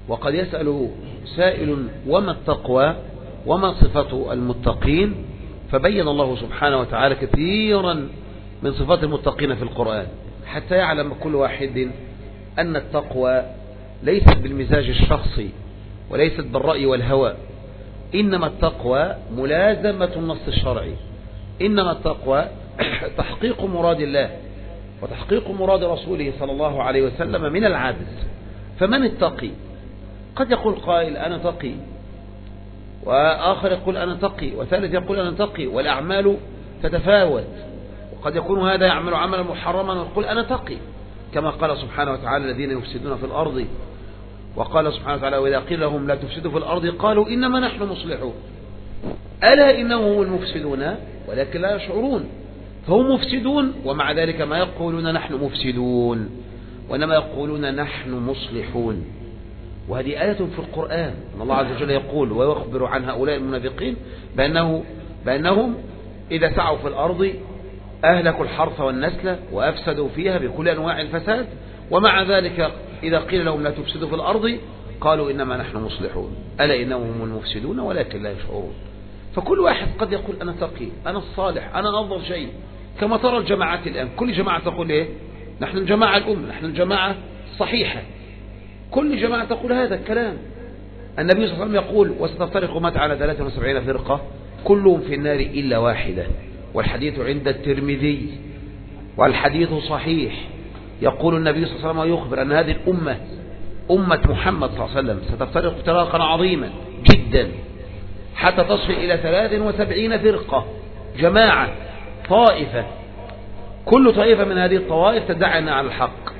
وقد يسأل سائل وما التقوى وما صفة المتقين فبين الله سبحانه وتعالى كثيرا من صفات المتقين في القرآن حتى يعلم كل واحد أن التقوى ليست بالمزاج الشخصي وليست بالرأي والهوى إنما التقوى ملازمة النص الشرعي إنما التقوى تحقيق مراد الله وتحقيق مراد رسوله صلى الله عليه وسلم من العبد فمن التقي قد يقول قائل أنا تقي وآخر يقول أنا تقي وثالث يقول أنا تقي والأعمال تتفاوت وقد يكون هذا يعمل عملا محرما ويقول أنا تقي كما قال سبحانه وتعالى الذين يفسدون في الأرض وقال سبحانه وتعالى وإذا قيل لهم لا تفسدوا في الأرض قالوا إنما نحن مصلحون ألا إنهم هم المفسدون ولكن لا يشعرون فهم مفسدون ومع ذلك ما يقولون نحن مفسدون وإنما يقولون نحن مصلحون وهذه آية في القرآن أن الله عز وجل يقول ويخبر عن هؤلاء المنافقين بأنه بأنهم إذا سعوا في الأرض أهلكوا الحرث والنسل وأفسدوا فيها بكل أنواع الفساد ومع ذلك إذا قيل لهم لا تفسدوا في الأرض قالوا إنما نحن مصلحون ألا إنهم هم المفسدون ولكن لا يشعرون فكل واحد قد يقول أنا تقي أنا الصالح أنا أفضل شيء كما ترى الجماعات الآن كل جماعة تقول إيه نحن الجماعة الأم نحن الجماعة الصحيحة كل جماعة تقول هذا الكلام النبي صلى الله عليه وسلم يقول وستفترق مات على 73 فرقة كلهم في النار إلا واحدة والحديث عند الترمذي والحديث صحيح يقول النبي صلى الله عليه وسلم ويخبر أن هذه الأمة أمة محمد صلى الله عليه وسلم ستفترق افتراقا عظيما جدا حتى تصل إلى 73 فرقة جماعة طائفة كل طائفة من هذه الطوائف تدعي أنها على الحق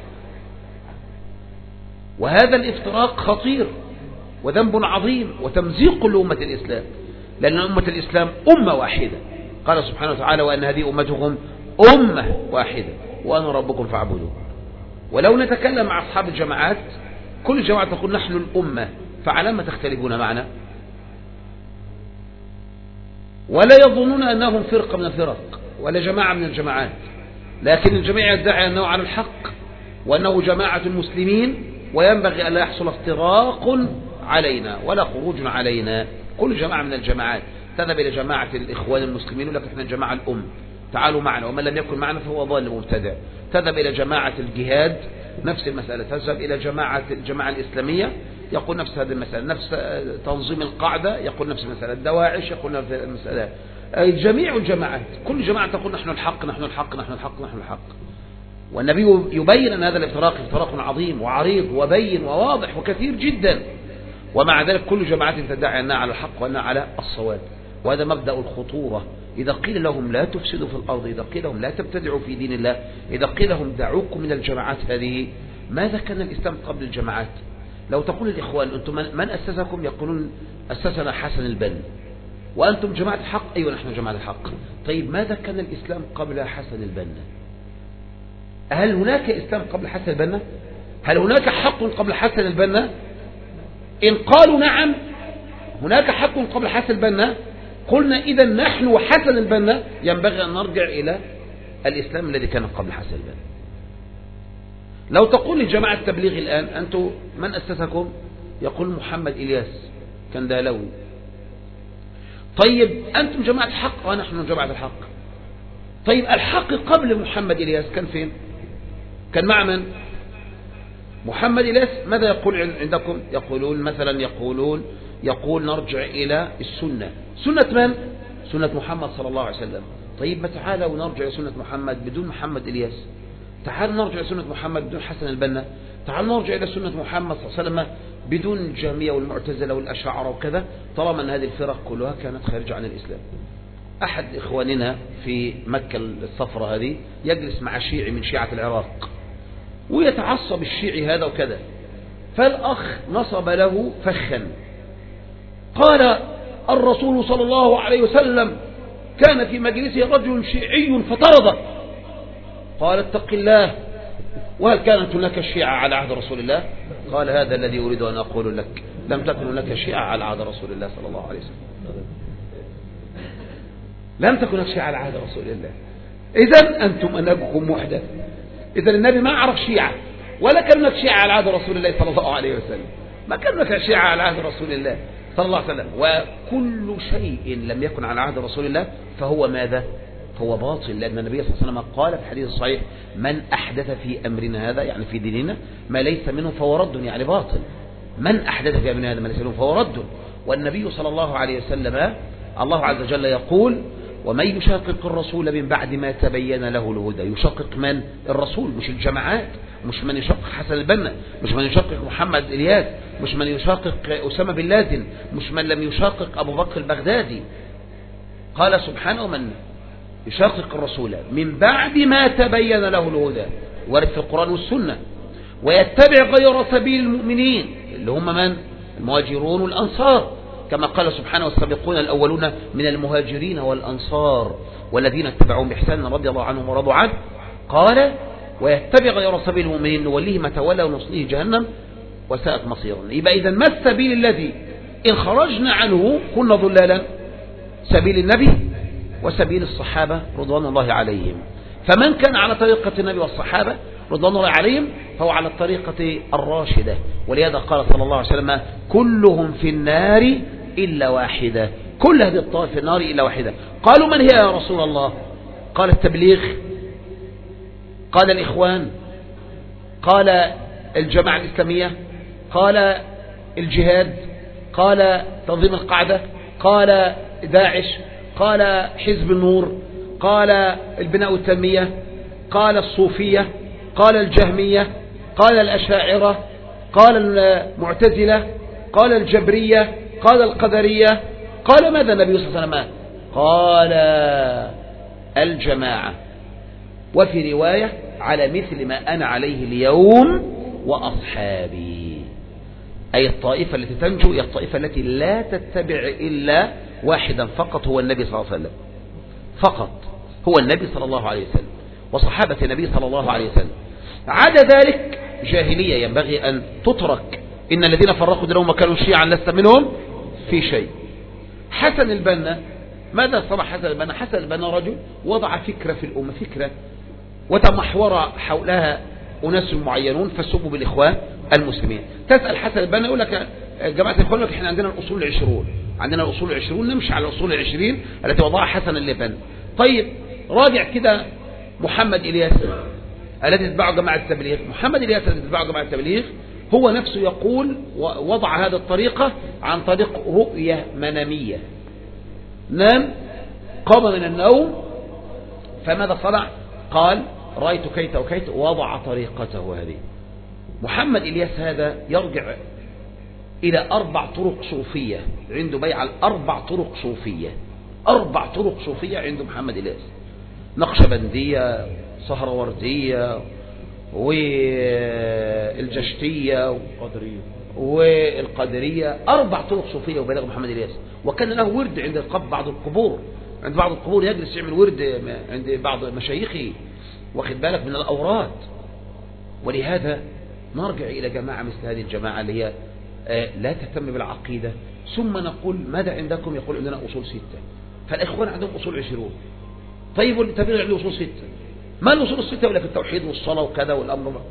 وهذا الافتراق خطير وذنب عظيم وتمزيق لأمة الإسلام لأن أمة الإسلام أمة واحدة قال سبحانه وتعالى وأن هذه أمتكم أمة واحدة وأنا ربكم فاعبدون ولو نتكلم مع أصحاب الجماعات كل جماعة تقول نحن الأمة فعلى ما تختلفون معنا ولا يظنون أنهم فرقة من الفرق ولا جماعة من الجماعات لكن الجميع يدعي أنه على الحق وأنه جماعة المسلمين وينبغي أن لا يحصل افتراق علينا ولا خروج علينا كل جماعة من الجماعات تذهب إلى جماعة الإخوان المسلمين ولكن احنا الجماعة الأم تعالوا معنا ومن لم يكن معنا فهو ضال مبتدع تذهب إلى جماعة الجهاد نفس المسألة تذهب إلى جماعة الجماعة الإسلامية يقول نفس هذه المسألة نفس تنظيم القاعدة يقول نفس المسألة الدواعش يقول نفس المسألة جميع الجماعات كل جماعة تقول نحن الحق نحن الحق نحن الحق نحن الحق والنبي يبين أن هذا الافتراق افتراق عظيم وعريض وبين وواضح وكثير جدا ومع ذلك كل جماعة تدعي أنها على الحق وأنها على الصواب وهذا مبدأ الخطورة إذا قيل لهم لا تفسدوا في الأرض إذا قيل لهم لا تبتدعوا في دين الله إذا قيل لهم دعوكم من الجماعات هذه ماذا كان الإسلام قبل الجماعات لو تقول الإخوان أنتم من أسسكم يقولون أسسنا حسن البن وأنتم جماعة الحق أيوة نحن جماعة الحق طيب ماذا كان الإسلام قبل حسن البنا هل هناك إسلام قبل حسن البنا هل هناك حق قبل حسن البنا إن قالوا نعم هناك حق قبل حسن البنا قلنا إذا نحن وحسن البنا ينبغي أن نرجع إلى الإسلام الذي كان قبل حسن البنا لو تقول لجماعة التبليغ الآن أنتم من أسسكم يقول محمد إلياس كان دهلوي طيب أنتم جماعة الحق ونحن جماعة الحق طيب الحق قبل محمد إلياس كان فين كان مع من محمد إلياس ماذا يقول عندكم يقولون مثلا يقولون يقول نرجع إلى السنة سنة من سنة محمد صلى الله عليه وسلم طيب ما تعالوا نرجع إلى سنة محمد بدون محمد إلياس تعالوا نرجع إلى سنة محمد بدون حسن البنا تعالوا نرجع إلى سنة محمد صلى الله عليه وسلم بدون الجامية والمعتزلة والأشاعرة وكذا طالما أن هذه الفرق كلها كانت خارجة عن الإسلام أحد إخواننا في مكة الصفرة هذه يجلس مع شيعي من شيعة العراق ويتعصب الشيعي هذا وكذا فالأخ نصب له فخا قال الرسول صلى الله عليه وسلم كان في مجلسه رجل شيعي فطرده قال اتق الله وهل كانت هناك شيعة على عهد رسول الله قال هذا الذي أريد أن أقول لك لم تكن هناك شيعة على عهد رسول الله صلى الله عليه وسلم لم تكن هناك شيعة على عهد رسول الله إذا أنتم أنبكم محدث إذا النبي ما عرف شيعة ولا كان هناك شيعة على عهد رسول الله صلى الله عليه وسلم ما كان هناك شيعة على عهد رسول الله صلى الله عليه وسلم وكل شيء لم يكن على عهد رسول الله فهو ماذا هو باطل لأن النبي صلى الله عليه وسلم قال في الحديث الصحيح من أحدث في أمرنا هذا يعني في ديننا ما ليس منه فهو رد يعني باطل من أحدث في أمرنا هذا ما ليس منه فهو رد والنبي صلى الله عليه وسلم الله عز وجل يقول ومن يشاقق الرسول من بعد ما تبين له الهدى يشقق من الرسول مش الجماعات مش من يشقق حسن البنا مش من يشقق محمد إلياس مش من يشقق أسامة بن لادن مش من لم يشقق أبو بكر البغدادي قال سبحانه من يشاقق الرسول من بعد ما تبين له الهدى ورد في القرآن والسنة ويتبع غير سبيل المؤمنين اللي هم من المهاجرون والأنصار كما قال سبحانه والسابقون الأولون من المهاجرين والأنصار والذين اتبعوهم بإحسان رضي الله عنهم ورضوا عنه قال ويتبع غير سبيل المؤمنين نوليه ما تولى ونصليه جهنم وساءت مصيرا يبقى إذا ما السبيل الذي إن خرجنا عنه كنا ضلالا سبيل النبي وسبيل الصحابة رضوان الله عليهم فمن كان على طريقة النبي والصحابة رضوان الله عليهم فهو على الطريقة الراشدة ولهذا قال صلى الله عليه وسلم كلهم في النار إلا واحدة كل هذه الطائف في النار إلا واحدة قالوا من هي يا رسول الله قال التبليغ قال الإخوان قال الجماعة الإسلامية قال الجهاد قال تنظيم القاعدة قال داعش قال حزب النور قال البناء والتنمية قال الصوفية قال الجهمية قال الأشاعرة قال المعتزلة قال الجبرية قال القدرية قال ماذا النبي صلى الله عليه وسلم قال الجماعة وفي رواية على مثل ما أنا عليه اليوم وأصحابي أي الطائفة التي تنجو هي الطائفة التي لا تتبع إلا واحدا فقط هو النبي صلى الله عليه وسلم فقط هو النبي صلى الله عليه وسلم وصحابة النبي صلى الله عليه وسلم عدا ذلك جاهلية ينبغي أن تترك إن الذين فرقوا دينهم وكانوا شيعا لست منهم في شيء حسن البنا ماذا صنع حسن البنا حسن البنا رجل وضع فكرة في الأمة فكرة وتمحور حولها أناس معينون فسبوا بالإخوان المسلمين تسأل حسن البنا يقول لك جماعة الإخوان لك احنا عندنا الأصول العشرون عندنا الأصول العشرون نمشي على الأصول العشرين التي وضعها حسن البنا طيب راجع كده محمد إلياس الذي تتبعه جماعة التبليغ محمد إلياس الذي تتبعه جماعة التبليغ هو نفسه يقول وضع هذه الطريقة عن طريق رؤية منامية نام قام من النوم فماذا صنع قال رأيت كيت وكيت وضع طريقته هذه محمد إلياس هذا يرجع إلى أربع طرق صوفية عنده بيع الأربع طرق صوفية أربع طرق صوفية عند محمد إلياس نقشبندية سهروردية والجشتية والقدرية أربع طرق صوفية وبلغ محمد إلياس وكان له ورد عند بعض القبور عند بعض القبور يجلس يعمل ورد عند بعض مشايخه واخد بالك من الأوراد ولهذا نرجع إلى جماعة مثل هذه الجماعة اللي هي لا تهتم بالعقيدة ثم نقول ماذا عندكم يقول عندنا أصول ستة فالإخوان عندهم أصول عشرون طيب والتبليغ عنده أصول ستة ما الأصول الستة ولا في التوحيد والصلاة وكذا والأمر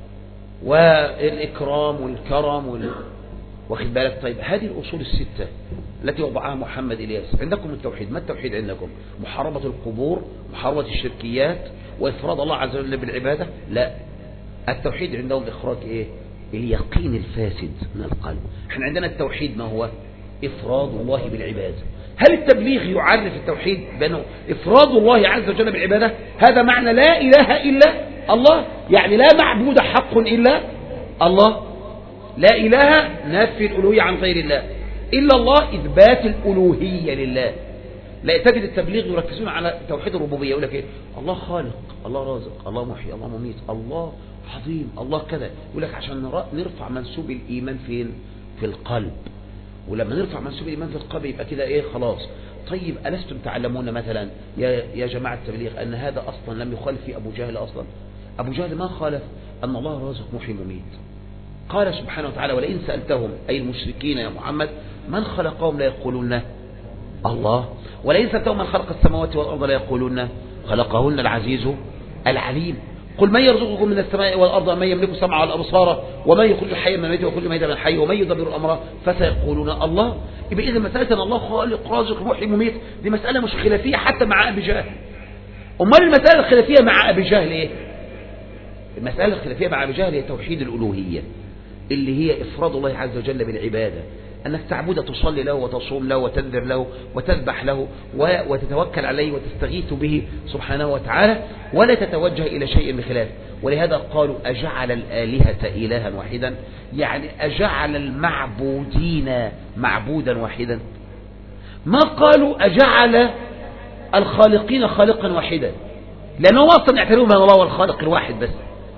والإكرام والكرم وال... واخد بالك طيب هذه الأصول الستة التي وضعها محمد إلياس عندكم التوحيد ما التوحيد عندكم محاربة القبور محاربة الشركيات وإفراد الله عز وجل بالعبادة لا التوحيد عندهم إخراج إيه اليقين الفاسد من القلب احنا عندنا التوحيد ما هو إفراد الله بالعبادة هل التبليغ يعرف التوحيد بأنه إفراد الله عز وجل بالعبادة هذا معنى لا إله إلا الله يعني لا معبود حق إلا الله لا إله نفي الألوهية عن غير الله إلا الله إثبات الألوهية لله لا تجد التبليغ يركزون على توحيد الربوبية يقول لك إيه الله خالق الله رازق الله محيي الله مميت الله عظيم الله كذا يقول لك عشان نرفع منسوب الإيمان فين في القلب ولما نرفع منسوب الإيمان في القلب يبقى كده إيه خلاص طيب ألستم تعلمون مثلا يا, يا جماعة التبليغ أن هذا أصلا لم يخالف في أبو جهل أصلا أبو جهل ما خالف أن الله رازق محيي مميت قال سبحانه وتعالى ولئن سألتهم أي المشركين يا محمد من خلقهم لا يقولون الله ولئن سألتهم من خلق السماوات والأرض لا يقولون خلقهن العزيز العليم قل من يرزقكم من السماء والأرض ومن يملك السمع والأبصار ومن يخرج الحي من الميت ويخرج الميت من الحي ومن يدبر الأمر فسيقولون الله يبقى إذا مسألة أن الله خالق رازق محيي مميت دي مسألة مش خلافية حتى مع أبي جهل أمال المسألة الخلافية مع أبي جهل إيه المسألة الخلافية مع أبي جهل هي توحيد الألوهية اللي هي إفراد الله عز وجل بالعبادة أنك تعبد تصلي له وتصوم له وتنذر له وتذبح له وتتوكل عليه وتستغيث به سبحانه وتعالى ولا تتوجه إلى شيء بخلاف ولهذا قالوا أجعل الآلهة إلها واحدا يعني أجعل المعبودين معبودا واحدا ما قالوا أجعل الخالقين خالقا واحدا لأنه أصلا يعتبرون أن الله هو الخالق الواحد بس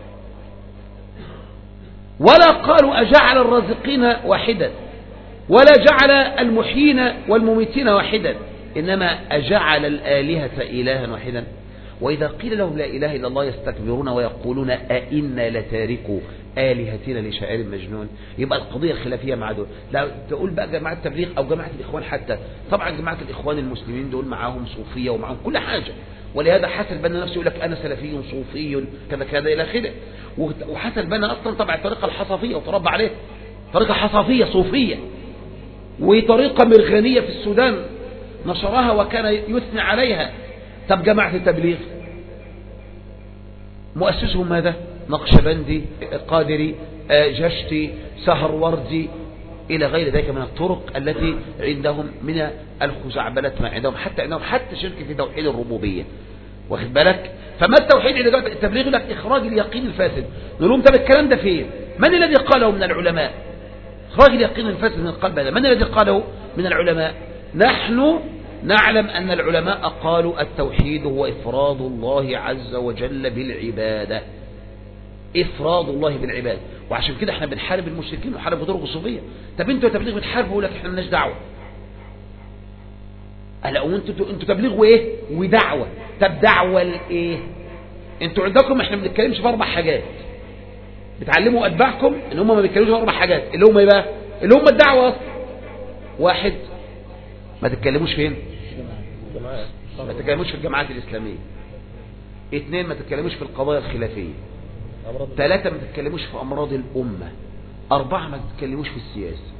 ولا قالوا أجعل الرازقين واحدا ولا جعل المحيين والمميتين واحدا إنما أجعل الآلهة إلها واحدا وإذا قيل لهم لا إله إلا الله يستكبرون ويقولون أئنا لتاركوا آلهتنا لشاعر مجنون يبقى القضية الخلافية مع دول لا تقول بقى جماعة التبليغ أو جماعة الإخوان حتى طبعا جماعة الإخوان المسلمين دول معاهم صوفية ومعاهم كل حاجة ولهذا حسن بنا نفسه يقول لك أنا سلفي صوفي كذا كذا إلى آخره وحسن بنا أصلا طبعا الطريقة الحصافية وتربى عليه طريقة حصافية صوفية وطريقة مرغنية في السودان نشرها وكان يثني عليها طب جماعة التبليغ مؤسسهم ماذا نقشبندي قادري جشتي سهر وردي إلى غير ذلك من الطرق التي عندهم من الخزعبلات ما عندهم حتى عندهم حتى شرك في توحيد الربوبية واخد بالك فما التوحيد عند التبليغ لك إخراج اليقين الفاسد نقول لهم طب الكلام ده فين من الذي قاله من العلماء إخراج اليقين الفاسد من القلب هذا من الذي قاله من العلماء نحن نعلم أن العلماء قالوا التوحيد هو إفراد الله عز وجل بالعبادة إفراد الله بالعبادة وعشان كده احنا بنحارب المشركين ونحارب بطرق الصوفية طب انتوا تبليغ بتحاربوا لك احنا مالناش دعوة ألا وانتوا انتوا تبليغ وايه ودعوة طب دعوة لايه انتوا عندكم احنا ما بنتكلمش في اربع حاجات بتعلموا اتباعكم ان هم ما بيتكلموش في اربع حاجات اللي هم ايه بقى اللي هم الدعوة اصلا واحد ما تتكلموش فين ما تتكلموش في الجماعات الإسلامية اثنين ما تتكلموش في القضايا الخلافية ثلاثة ما تتكلموش في أمراض الأمة أربعة ما تتكلموش في السياسة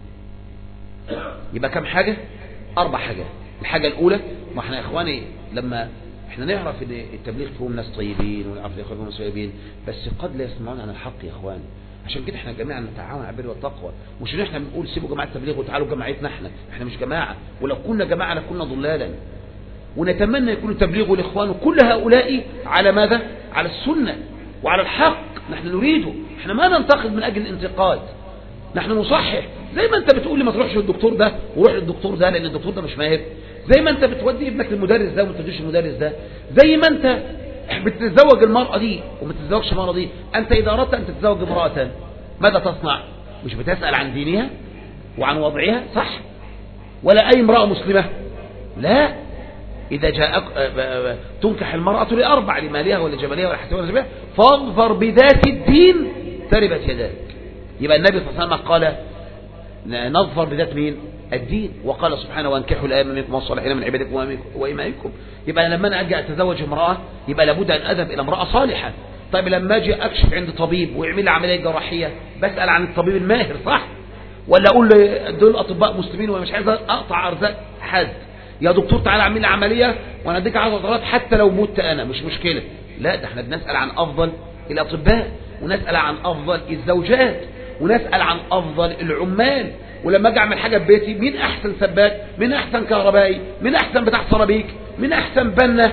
يبقى كم حاجة أربع حاجات الحاجة الأولى ما احنا يا إخواني لما احنا نعرف ان التبليغ فيهم ناس طيبين ونعرف الاخوان فيهم ناس طيبين بس قد لا يسمعون عن الحق يا اخواني عشان كده احنا جميعا نتعاون على البر والتقوى مش ان احنا بنقول سيبوا جماعه التبليغ وتعالوا جماعتنا احنا احنا مش جماعه ولو كنا جماعه لكنا ضلالا ونتمنى يكون التبليغ والاخوان كل هؤلاء على ماذا على السنه وعلى الحق نحن نريده احنا ما ننتقد من اجل الانتقاد نحن نصحح زي ما انت بتقول لي ما تروحش للدكتور ده وروح للدكتور ده لان الدكتور ده مش ماهر زي ما انت بتودي ابنك للمدرس ده وما توديش المدرس ده زي ما انت بتتزوج المرأة دي وما تتزوجش المرأة دي انت اذا اردت ان تتزوج امرأة ماذا تصنع مش بتسأل عن دينها وعن وضعها صح ولا اي امرأة مسلمة لا إذا جاءك تنكح المرأة لأربع لمالها ولا جمالها ولا حسبها ولا جمالها فاظفر بذات الدين تربت يداك يبقى النبي صلى الله عليه وسلم قال نظفر بذات مين الدين وقال سبحانه وانكحوا الآيام منكم والصالحين من عبادكم وإمائكم يبقى لما أنا أجي أتزوج امرأة يبقى لابد أن أذهب إلى امرأة صالحة طيب لما أجي أكشف عند طبيب ويعمل لي عملية جراحية بسأل عن الطبيب الماهر صح ولا أقول دول أطباء مسلمين وأنا مش عايز أقطع أرزاق حد يا دكتور تعالى اعمل لي عملية وأنا أديك عشر دولارات حتى لو مت أنا مش مشكلة لا ده احنا بنسأل عن أفضل الأطباء ونسأل عن أفضل الزوجات ونسأل عن أفضل العمال ولما اجي اعمل حاجه في بيتي مين احسن سباك مين احسن كهربائي مين احسن بتاع سيراميك مين احسن بنا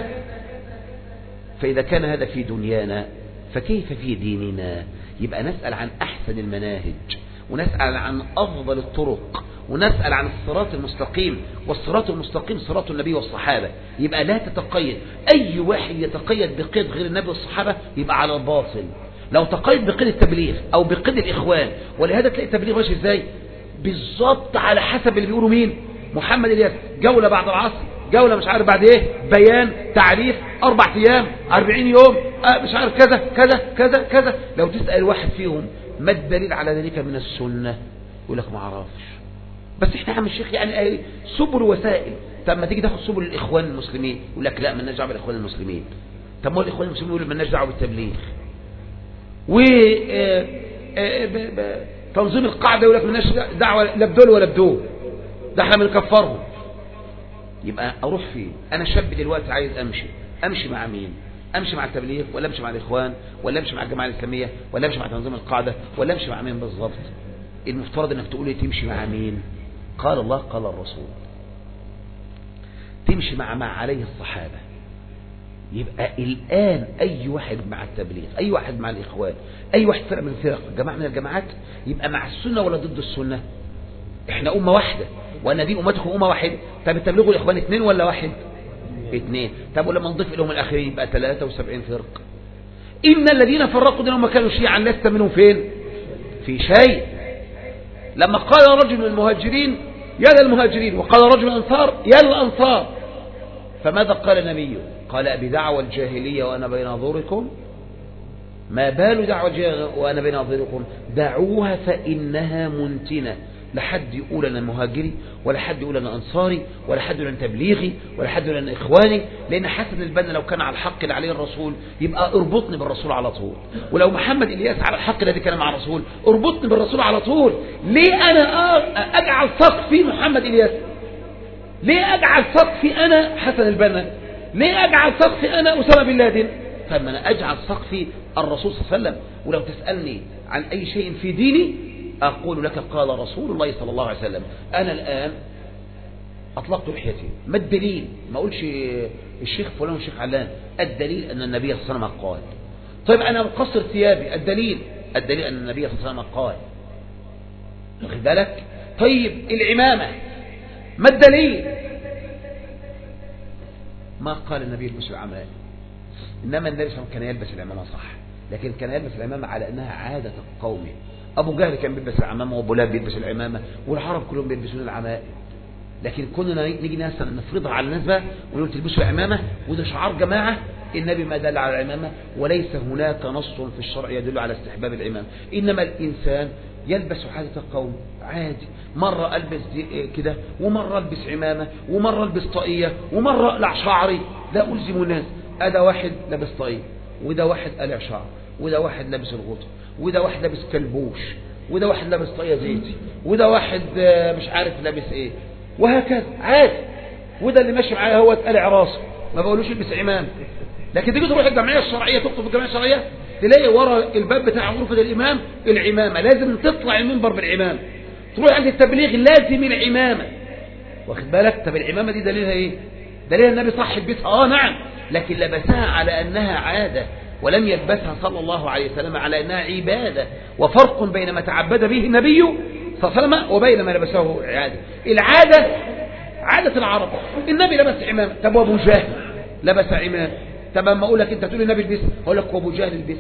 فاذا كان هذا في دنيانا فكيف في ديننا يبقى نسال عن احسن المناهج ونسال عن افضل الطرق ونسال عن الصراط المستقيم والصراط المستقيم صراط النبي والصحابه يبقى لا تتقيد اي واحد يتقيد بقيد غير النبي والصحابه يبقى على الباطل لو تقيد بقيد التبليغ او بقيد الاخوان ولهذا تلاقي التبليغ ماشي ازاي بالظبط على حسب اللي بيقولوا مين محمد الياس جولة بعد العصر جولة مش عارف بعد ايه بيان تعريف اربع ايام اربعين يوم آه مش عارف كذا كذا كذا كذا لو تسأل واحد فيهم ما الدليل على ذلك من السنة يقول لك ما اعرفش بس احنا عم الشيخ يعني ايه سبل وسائل طب ما تيجي تاخد سبل الاخوان المسلمين يقول لك لا ما دعوه بالاخوان المسلمين طب ما الاخوان المسلمين يقولوا مالناش دعوه بالتبليغ و تنظيم القاعده يقول لك مالناش دعوه لا بدول ولا بدول ده احنا بنكفرهم يبقى اروح فين انا شاب دلوقتي عايز امشي امشي مع مين امشي مع التبليغ ولا امشي مع الاخوان ولا امشي مع الجماعه الاسلاميه ولا امشي مع تنظيم القاعده ولا امشي مع مين بالظبط المفترض انك تقول لي تمشي مع مين قال الله قال الرسول تمشي مع ما عليه الصحابه يبقى الآن أي واحد مع التبليغ أي واحد مع الإخوان أي واحد فرق من الفرق جماعة من الجماعات يبقى مع السنة ولا ضد السنة احنا أمة واحدة وأن دين أمتكم أمة واحدة طب التبليغ والإخوان اثنين ولا واحد اثنين طب ولما نضيف لهم الآخرين يبقى 73 فرق إن الذين فرقوا دينهم كانوا شيعا لست منهم فين في شيء لما قال رجل من المهاجرين يا للمهاجرين وقال رجل الأنصار يا للأنصار فماذا قال النبي قال بدعوى الجاهلية وأنا بين أظهركم ما بال دعوى الجاهلية وأنا بين أظهركم دعوها فإنها منتنة لا حد يقول أنا مهاجري ولا حد يقول أنا أنصاري ولا حد يقول أنا تبليغي ولا حد يقول أنا إخواني لأن حسن البنا لو كان على الحق اللي عليه الرسول يبقى اربطني بالرسول على طول ولو محمد إلياس على الحق الذي كان مع الرسول اربطني بالرسول على طول ليه أنا أجعل سقفي محمد إلياس ليه أجعل سقفي أنا حسن البنا ليه أجعل سقفي أنا أسامة بن لادن فما أنا أجعل سقفي الرسول صلى الله عليه وسلم ولو تسألني عن أي شيء في ديني أقول لك قال رسول الله صلى الله عليه وسلم أنا الآن أطلقت لحيتي ما الدليل ما أقولش الشيخ فلان والشيخ علان الدليل أن النبي صلى الله عليه وسلم قال طيب أنا مقصر ثيابي الدليل الدليل أن النبي صلى الله عليه وسلم قال واخد بالك طيب العمامة ما الدليل ما قال النبي يلبس العمامة إنما النبي صلى الله عليه وسلم كان يلبس العمامة صح لكن كان يلبس العمامة على أنها عادة قومه أبو جهل كان بيلبس العمامة وأبو لهب بيلبس العمامة والعرب كلهم بيلبسون العمائم لكن كنا نيجي ناس نفرضها على الناس بقى ونقول تلبسوا العمامة وده شعار جماعة النبي ما دل على العمامة وليس هناك نص في الشرع يدل على استحباب العمامة إنما الإنسان يلبس عادة القوم عادي مرة ألبس كده ومرة ألبس عمامة ومرة ألبس طاقية ومرة أقلع شعري لا ألزم الناس أدا واحد لابس طاقية وده واحد قلع شعر وده واحد لابس الغطا وده واحد لابس كلبوش وده واحد لابس طاقية زيتي وده واحد مش عارف لابس ايه وهكذا عادي وده اللي ماشي معايا هو قلع راسه ما بقولوش البس عمام لكن تيجي تروح الجمعية الشرعية تكتب في الجمعية الشرعية تلاقي ورا الباب بتاع غرفة الإمام العمامة لازم تطلع المنبر بالعمامة تروح عند التبليغ لازم العمامة واخد بالك طب العمامة دي دليلها ايه دليلها النبي صح البسها اه نعم لكن لبسها على أنها عادة ولم يلبسها صلى الله عليه وسلم على أنها عبادة وفرق بين ما تعبد به النبي صلى الله عليه وسلم وبين ما لبسه عادة العادة عادة العرب النبي لبس عمامة طب وابو جهل لبس عمامة طب اما اقول لك انت تقول النبي البس اقول لك وابو جهل البس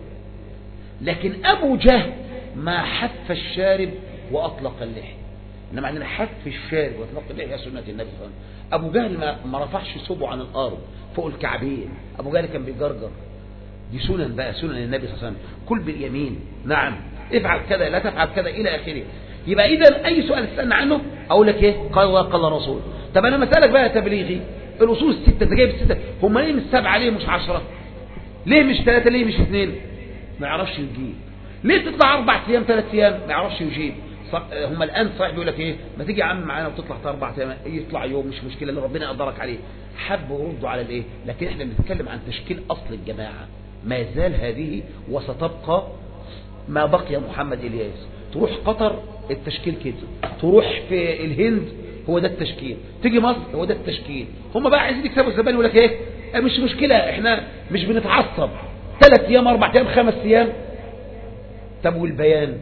لكن ابو جهل ما حف الشارب واطلق اللحيه انما عندنا حف الشارب واطلق اللحيه سنه النبي صلى الله عليه وسلم ابو جهل ما, ما رفعش صبعه عن الارض فوق الكعبين ابو جهل كان بيجرجر دي سنن بقى سنن النبي صلى الله عليه وسلم كل باليمين نعم افعل كذا لا تفعل كذا الى اخره يبقى اذا اي سؤال تسالنا عنه اقول لك ايه قال الله قال الرسول طب انا مسالك بقى تبليغي الاصول السته انت جايب السته هم ليه مش سبعه ليه مش عشرة ليه مش ثلاثه ليه مش اثنين ما يعرفش يجيب ليه تطلع اربع ايام ثلاث ايام ما يعرفش يجيب هم الان صحيح بيقول لك ايه ما تيجي يا عم معانا وتطلع اربع ايام يطلع يوم مش مشكله اللي ربنا قدرك عليه حبوا يردوا على الايه لكن احنا بنتكلم عن تشكيل اصل الجماعه ما زال هذه وستبقى ما بقي محمد الياس تروح قطر التشكيل كده تروح في الهند هو ده التشكيل تيجي مصر هو ده التشكيل هم بقى عايزين يكسبوا الزبائن يقول لك ايه مش مشكله احنا مش بنتعصب ثلاث ايام اربع ايام خمس ايام طب والبيان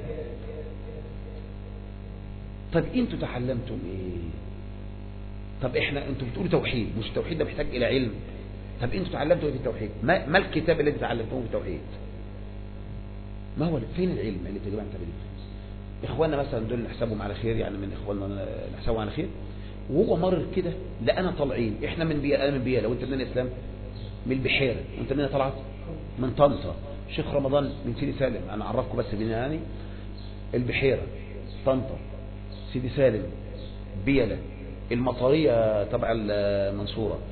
طب انتوا تعلمتم ايه طب احنا انتوا بتقولوا توحيد مش التوحيد ده محتاج الى علم طب انتوا تعلمتوا ايه في التوحيد ما, ما الكتاب الذي تعلمتوه في التوحيد ما هو فين العلم اللي تجيب عن تبليغ اخواننا مثلا دول نحسبهم على خير يعني من اخواننا نحسبهم على خير وهو مرر كده لقانا طالعين احنا من بيئة انا من بيئة لو انت منين اسلام من البحيرة وانت منين طلعت من طنطا شيخ رمضان من سيدي سالم انا اعرفكم بس بينا يعني البحيرة طنطا سيدي سالم بيلة المطرية تبع المنصورة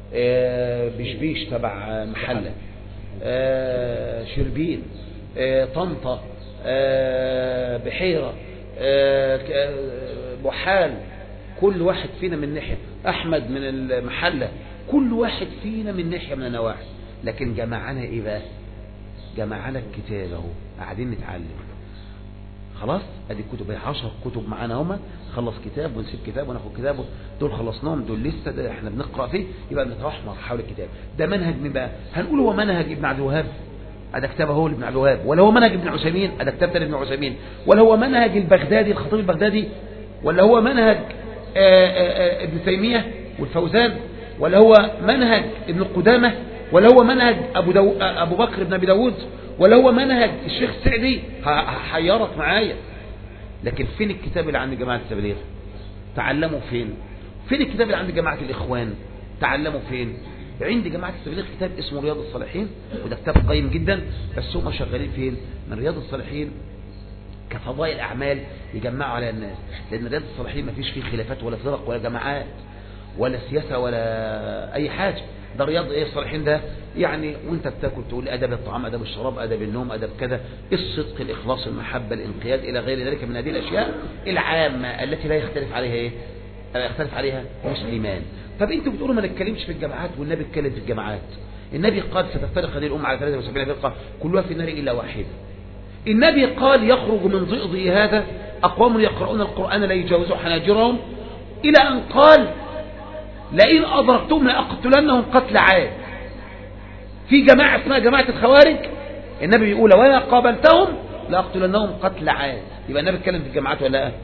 آه، بشبيش تبع محلة آه، شربين آه، طنطا آه، بحيرة آه، ك- آه، بحال كل واحد فينا من ناحية أحمد من المحلة كل واحد فينا من ناحية من النواحي لكن جمعنا إيه بقى جمعنا الكتاب اهو قاعدين نتعلم خلاص ادي الكتب هي 10 كتب معانا هما خلص كتاب ونسيب كتاب وناخد كتاب دول خلصناهم دول لسه ده احنا بنقرا فيه يبقى بنتوحمر حول الكتاب ده منهج مين بقى هنقول هو منهج ابن عبد الوهاب ده كتاب هو لابن عبد الوهاب ولا هو منهج ابن عثيمين ده كتاب تاني ابن عثيمين ولا هو منهج البغدادي الخطيب البغدادي ولا هو منهج آآ آآ ابن تيميه والفوزان ولا هو منهج ابن قدامه ولا هو منهج ابو دو... ابو بكر بن ابي داود ولا هو منهج الشيخ السعدي هحيرك معايا لكن فين الكتاب اللي عند جماعه التبليغ تعلموا فين فين الكتاب اللي عند جماعه الاخوان تعلموا فين عند جماعة التبليغ كتاب اسمه رياض الصالحين وده كتاب قيم جدا بس هم شغالين فين من رياض الصالحين كفضائل أعمال يجمعوا على الناس لأن رياض الصالحين ما فيش فيه خلافات ولا فرق ولا جماعات ولا سياسة ولا أي حاجة ده رياض ايه الصالحين ده يعني وانت بتاكل تقول ادب الطعام ادب الشراب ادب النوم ادب كذا الصدق الاخلاص المحبه الانقياد الى غير ذلك من هذه الاشياء العامه التي لا يختلف عليها ايه لا يختلف عليها مسلمان طب انتوا بتقولوا ما نتكلمش في الجماعات والنبي اتكلم في الجماعات النبي قال ستفترق هذه الامه على 73 فرقه كلها في النار الا واحده النبي قال يخرج من ضئضه هذا اقوام يقرؤون القران لا يجاوزوا حناجرهم الى ان قال لئن أدركتم لأقتلنهم قتل عاد في جماعة اسمها جماعة الخوارج النبي بيقول ولا قابلتهم لأقتلنهم قتل عاد يبقى النبي اتكلم في الجماعات ولا لا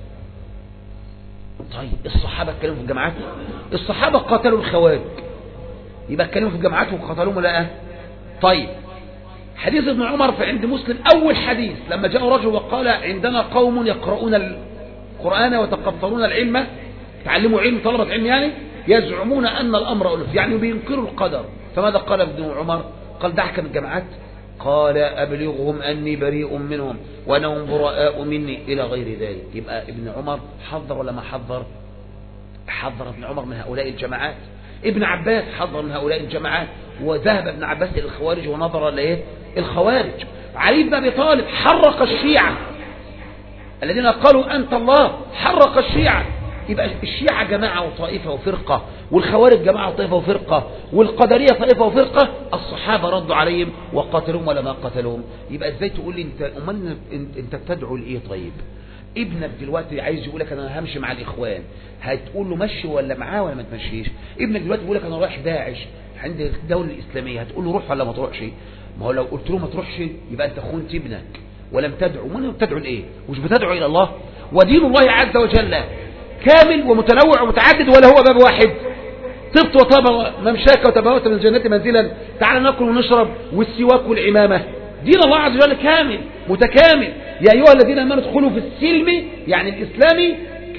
طيب الصحابة اتكلموا في الجماعات الصحابة قاتلوا الخوارج يبقى اتكلموا في الجماعات وقتلوهم ولا لا طيب حديث ابن عمر في عند مسلم أول حديث لما جاء رجل وقال عندنا قوم يقرؤون القرآن وتقطرون العلم تعلموا علم طلبة علم يعني يزعمون أن الأمر ألف يعني بينكروا القدر فماذا قال ابن عمر قال دعك من الجماعات قال أبلغهم أني بريء منهم وأنهم براء مني إلى غير ذلك يبقى ابن عمر حذر ولا ما حذر حذر ابن عمر من هؤلاء الجماعات ابن عباس حذر من هؤلاء الجماعات وذهب ابن عباس إلى الخوارج ونظر لإيه الخوارج علي بن أبي طالب حرق الشيعة الذين قالوا أنت الله حرق الشيعة يبقى الشيعة جماعة وطائفة وفرقة والخوارج جماعة وطائفة وفرقة والقدرية طائفة وفرقة الصحابة ردوا عليهم وقاتلهم ولا ما قتلهم يبقى ازاي تقول لي انت امال انت بتدعو لايه طيب ابنك دلوقتي عايز يقول لك انا همشي مع الاخوان هتقول له مشي ولا معاه ولا ما تمشيش ابنك دلوقتي بيقول لك انا رايح داعش عند الدولة الاسلامية هتقول له روح ولا ما تروحش ما هو لو قلت له ما تروحش يبقى انت خنت ابنك ولم تدعو من بتدعو لايه مش بتدعو الى الله ودين الله عز وجل كامل ومتنوع ومتعدد ولا هو باب واحد طبت وطاب ممشاك وتبوت من الجنة منزلا تعال ناكل ونشرب والسواك والعمامة دين الله عز وجل كامل متكامل يا أيها الذين آمنوا ادخلوا في السلم يعني الإسلام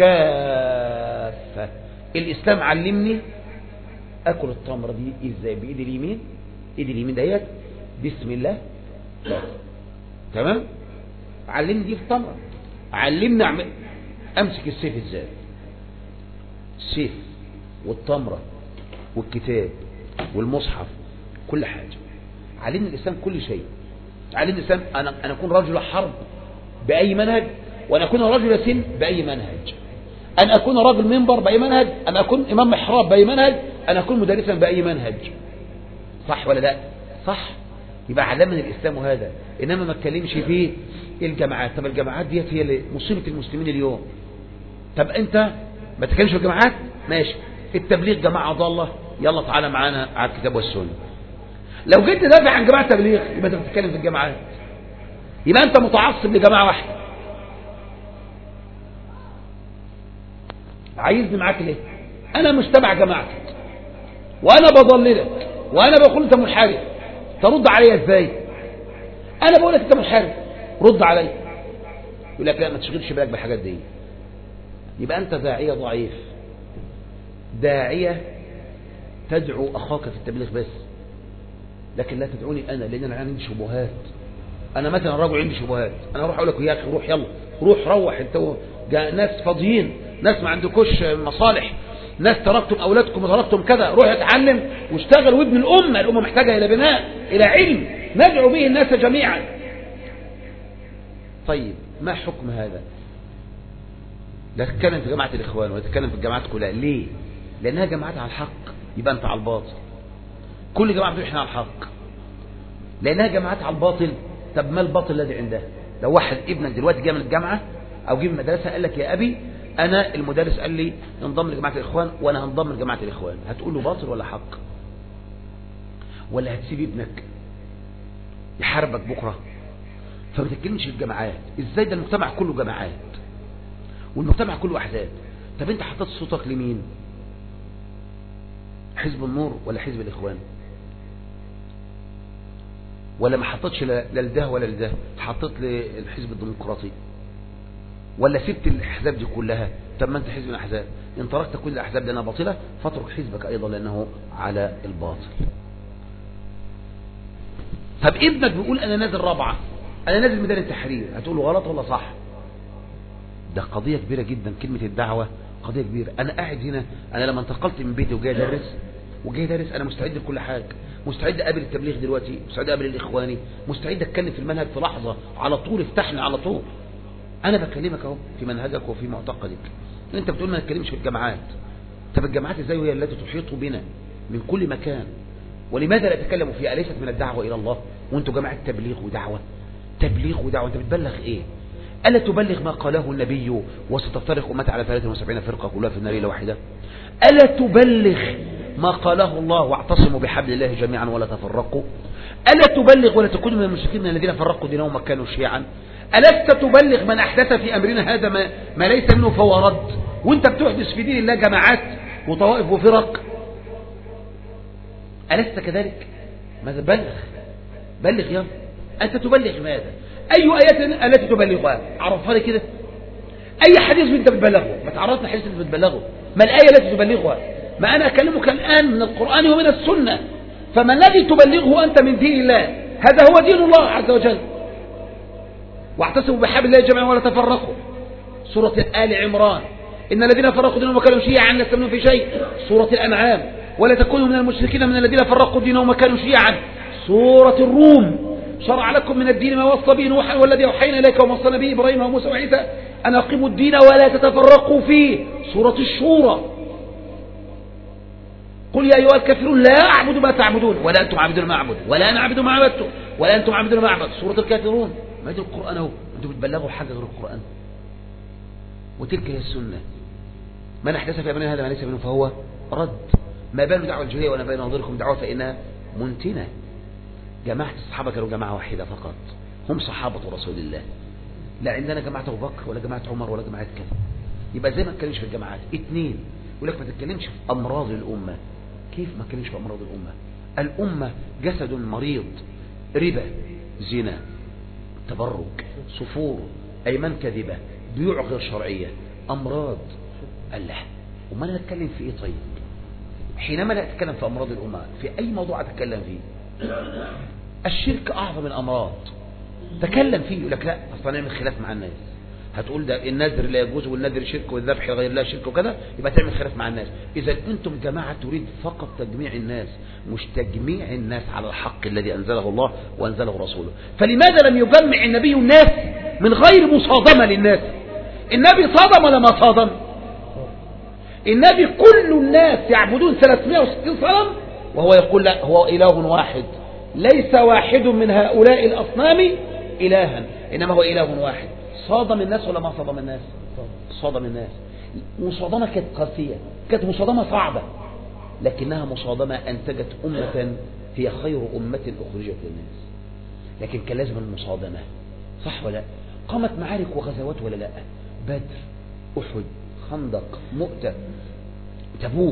كافة الإسلام علمني أكل التمرة دي إزاي بإيدي اليمين إيدي اليمين ديت بسم الله لا. تمام علمني دي في التمرة علمني أعمل أمسك السيف إزاي السيف والتمرة والكتاب والمصحف كل حاجة علمني الإسلام كل شيء علمني الإسلام أنا, أنا أكون رجل حرب بأي منهج وأن أكون رجل سن بأي منهج أن أكون رجل منبر بأي منهج أن أكون إمام محراب بأي منهج أن أكون مدرسا بأي منهج صح ولا لا صح يبقى علمني الإسلام هذا إنما ما اتكلمش فيه الجماعات طب الجماعات ديت هي مصيبة المسلمين اليوم طب أنت ما تتكلمش في الجماعات ماشي التبليغ جماعة ضالة يلا تعالى معانا على الكتاب والسنة لو جيت تدافع عن جماعة تبليغ يبقى انت بتتكلم في الجماعات يبقى انت متعصب لجماعة واحدة عايزني معاك ليه انا مش تبع جماعتك وانا بضللك وانا بقول انت منحرف ترد عليا ازاي انا بقول لك انت منحرف رد عليا يقول لك لا ما تشغلش بالك بالحاجات دي يبقى أنت داعية ضعيف داعية تدعو أخاك في التبليغ بس لكن لا تدعوني أنا لأن أنا عندي شبهات أنا مثلا راجل عندي شبهات أنا أروح أقول لك يا أخي روح يلا روح روح أنت جاء ناس فاضيين ناس ما عندكوش مصالح ناس تركتم أولادكم وتركتم كذا روح اتعلم واشتغل وابن الأمة الأمة محتاجة إلى بناء إلى علم ندعو به الناس جميعا طيب ما حكم هذا لا تتكلم في جماعة الإخوان ولا تتكلم في الجماعات كلها ليه لأنها جماعات على الحق يبقى أنت على الباطل كل جماعة بتقول احنا على الحق لأنها جماعات على الباطل طب ما الباطل الذي عندها لو واحد ابنك دلوقتي جاي من الجامعة أو جه من المدرسة قال لك يا أبي أنا المدرس قال لي انضم لجماعة الإخوان وأنا هنضم لجماعة الإخوان هتقول له باطل ولا حق ولا هتسيب ابنك يحاربك بكرة فما تتكلمش في الجماعات ازاي ده المجتمع كله جماعات والمجتمع كله أحزاب طب انت حطيت صوتك لمين حزب النور ولا حزب الإخوان ولا ما حطيتش لا لده ولا لده حطيت للحزب الديمقراطي ولا سبت الأحزاب دي كلها طب ما انت حزب من الأحزاب ان تركت كل الأحزاب لأنها باطلة فاترك حزبك أيضا لأنه على الباطل طب ابنك بيقول أنا نازل رابعة أنا نازل ميدان التحرير هتقول له غلط ولا صح ده قضية كبيرة جدا كلمة الدعوة قضية كبيرة أنا قاعد هنا أنا لما انتقلت من بيتي وجاي أدرس وجاي أدرس أنا مستعد لكل حاجة مستعد أقابل التبليغ دلوقتي مستعد أقابل الإخواني مستعد أتكلم في المنهج في لحظة على طول افتحني على طول أنا بكلمك أهو في منهجك وفي معتقدك أنت بتقول ما نتكلمش في الجامعات طب الجامعات إزاي وهي التي تحيط بنا من كل مكان ولماذا لا تتكلموا فيها أليست من الدعوة إلى الله وأنتوا جماعة تبليغ ودعوة تبليغ ودعوة أنت بتبلغ إيه ألا تبلغ ما قاله النبي وستفترق أمتي على 73 فرقة كلها في النار إلى واحدة ألا تبلغ ما قاله الله واعتصموا بحبل الله جميعا ولا تفرقوا ألا تبلغ ولا تكونوا من المشركين من الذين فرقوا دينهم وكانوا شيعا ألست تبلغ من أحدث في أمرنا هذا ما, ما ليس منه فهو رد وانت بتحدث في دين الله جماعات وطوائف وفرق ألست كذلك ماذا بلغ بلغ يا أنت تبلغ ماذا أي آيات التي تبلغها عرفها لي كده أي حديث انت بتبلغه ما تعرفنا الحديث اللي بتبلغه ما الآية التي تبلغها ما أنا أكلمك الآن من القرآن ومن السنة فما الذي تبلغه أنت من دين الله هذا هو دين الله عز وجل واعتصموا بحبل الله جميعا ولا تفرقوا سورة آل عمران إن الذين فرقوا دينهم وكانوا شيعا لست منهم في شيء سورة الأنعام ولا تكونوا من المشركين من الذين فرقوا دينهم وكانوا شيعا سورة الروم شرع لكم من الدين ما وصى به نوحا والذي أوحينا إليك ووصينا به إبراهيم وموسى وعيسى أن أقيموا الدين ولا تتفرقوا فيه سورة الشورى قل يا أيها الكافرون لا أعبد ما تعبدون ولا أنتم عابدون ما أعبد ولا أنا أعبد ما عبدتم ولا أنتم عابدون ما أعبد سورة الكافرون ما يدري القرآن أهو أنتم بتبلغوا حاجة غير القرآن وتلك هي السنة من أحدث في أمرنا هذا ما ليس منه فهو رد ما بال دعوة الجاهلية ولا بين نظركم دعوة فإنها منتنة جماعة الصحابة كانوا جماعة واحدة فقط هم صحابة رسول الله لا عندنا جماعة أبو بكر ولا جماعة عمر ولا جماعة كذا يبقى زي ما تتكلمش في الجماعات اثنين يقول لك ما تتكلمش في أمراض الأمة كيف ما تتكلمش في أمراض الأمة الأمة جسد مريض ربا زنا تبرج صفور أيمان كذبة بيوع غير شرعية أمراض الله وما أنا أتكلم في إيه طيب حينما لا أتكلم في أمراض الأمة في أي موضوع أتكلم فيه الشرك أعظم الأمراض تكلم فيه يقول لك لا أصلا نعمل خلاف مع الناس هتقول ده النذر لا يجوز والنذر شرك والذبح لغير الله شرك وكذا يبقى تعمل خلاف مع الناس إذا أنتم جماعة تريد فقط تجميع الناس مش تجميع الناس على الحق الذي أنزله الله وأنزله رسوله فلماذا لم يجمع النبي الناس من غير مصادمة للناس النبي صادم ولا ما صادم النبي كل الناس يعبدون 360 صنم وهو يقول لا هو إله واحد ليس واحد من هؤلاء الأصنام إلها إنما هو إله واحد صادم الناس ولا ما صادم الناس صادم الناس مصادمة كانت قاسية كانت مصادمة صعبة لكنها مصادمة أنتجت أمة هي خير أمة أخرجت للناس لكن كان لازم المصادمة صح ولا قامت معارك وغزوات ولا لا بدر أحد خندق مؤتة تبوك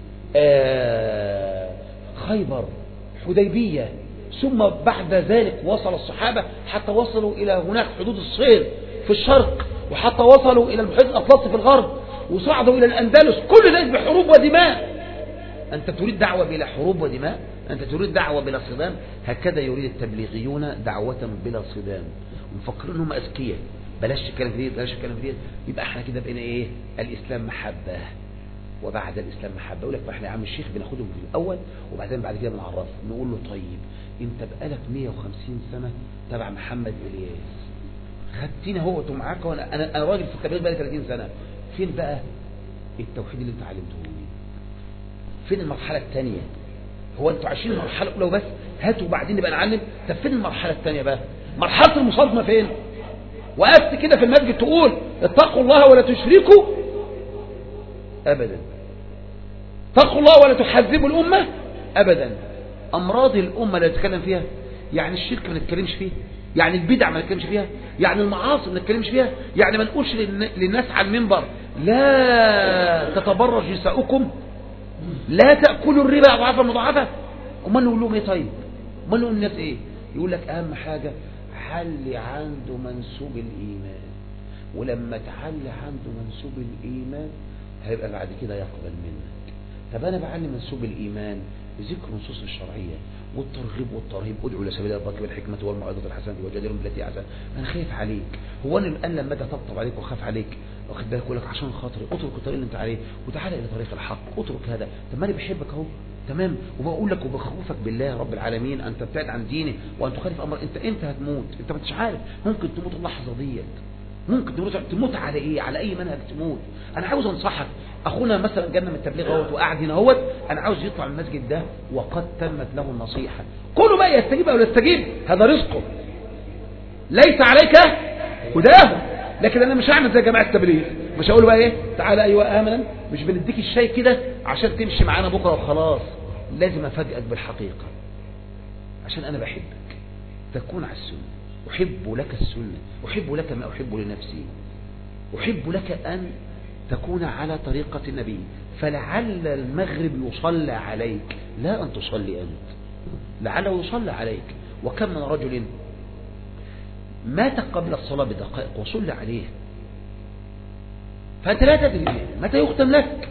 آه خيبر حديبية ثم بعد ذلك وصل الصحابة حتى وصلوا إلى هناك حدود الصين في الشرق وحتى وصلوا إلى المحيط الأطلسي في الغرب وصعدوا إلى الأندلس كل ذلك بحروب ودماء أنت تريد دعوة بلا حروب ودماء أنت تريد دعوة بلا صدام هكذا يريد التبليغيون دعوة بلا صدام مفكرين انهم اذكياء بلاش الكلام في دي بلاش الكلام في دي يبقى احنا كده بقينا ايه الاسلام محبه وبعد الإسلام محبة يقول لك فاحنا يا عم الشيخ بناخدهم في الأول وبعدين بعد كده بنعرفه نقول له طيب انت بقالك 150 سنة تبع محمد إلياس خدتينا هو معاك وانا انا انا راجل في التبليغ بقالي 30 سنة فين بقى التوحيد اللي انت علمته لي فين المرحلة الثانية هو انتوا عايشين المرحلة الأولى وبس هاتوا وبعدين نبقى نعلم طب فين المرحلة الثانية بقى مرحلة المصادمة فين وقفت كده في المسجد تقول اتقوا الله ولا تشركوا أبدا اتقوا الله ولا تحذبوا الأمة أبدا أمراض الأمة اللي نتكلم فيها يعني الشرك ما نتكلمش فيه يعني البدع ما نتكلمش فيها يعني المعاصي ما نتكلمش فيها يعني ما نقولش للناس على المنبر لا تتبرج نساؤكم لا تأكلوا الربا أضعافا مضاعفة امال نقول لهم ايه طيب امال نقول للناس ايه يقول لك اهم حاجة حل عنده منسوب الايمان ولما تحل عنده منسوب الايمان هيبقى بعد كده يقبل منك طب انا بعلم منسوب الايمان بذكر النصوص الشرعية والترغيب والترهيب ادعو الى سبيل ربك بالحكمة والموعظة الحسنة وجادلهم بالتي احسن انا خايف عليك هو انا الان لما اجي اطبطب عليك واخاف عليك واخد بالك اقول لك عشان خاطري اترك الطريق اللي انت عليه وتعالى الى طريق الحق اترك هذا طب ما انا بحبك اهو تمام وبقول لك وبخوفك بالله رب العالمين ان تبتعد عن ديني وان تخالف امر انت انت هتموت انت ما انتش عارف ممكن تموت اللحظه ديت ممكن تموت تموت على ايه على اي منهج تموت انا عاوز انصحك اخونا مثلا جانا من التبليغ اهوت وقاعد هنا اهوت انا عاوز يطلع من المسجد ده وقد تمت له النصيحه كله بقى يستجيب او لا يستجيب هذا رزقه ليس عليك هداه لكن انا مش هعمل زي جماعه التبليغ مش هقول بقى ايه تعالى ايوه امنا مش بنديك الشاي كده عشان تمشي معانا بكره وخلاص لازم افاجئك بالحقيقه عشان انا بحبك تكون على السنه احب لك السنه احب لك ما احب لنفسي احب لك ان تكون على طريقه النبي فلعل المغرب يصلى عليك لا ان تصلي انت لعله يصلى عليك وكم من رجل مات قبل الصلاة بدقائق وصلى عليه فأنت لا تدري متى يختم لك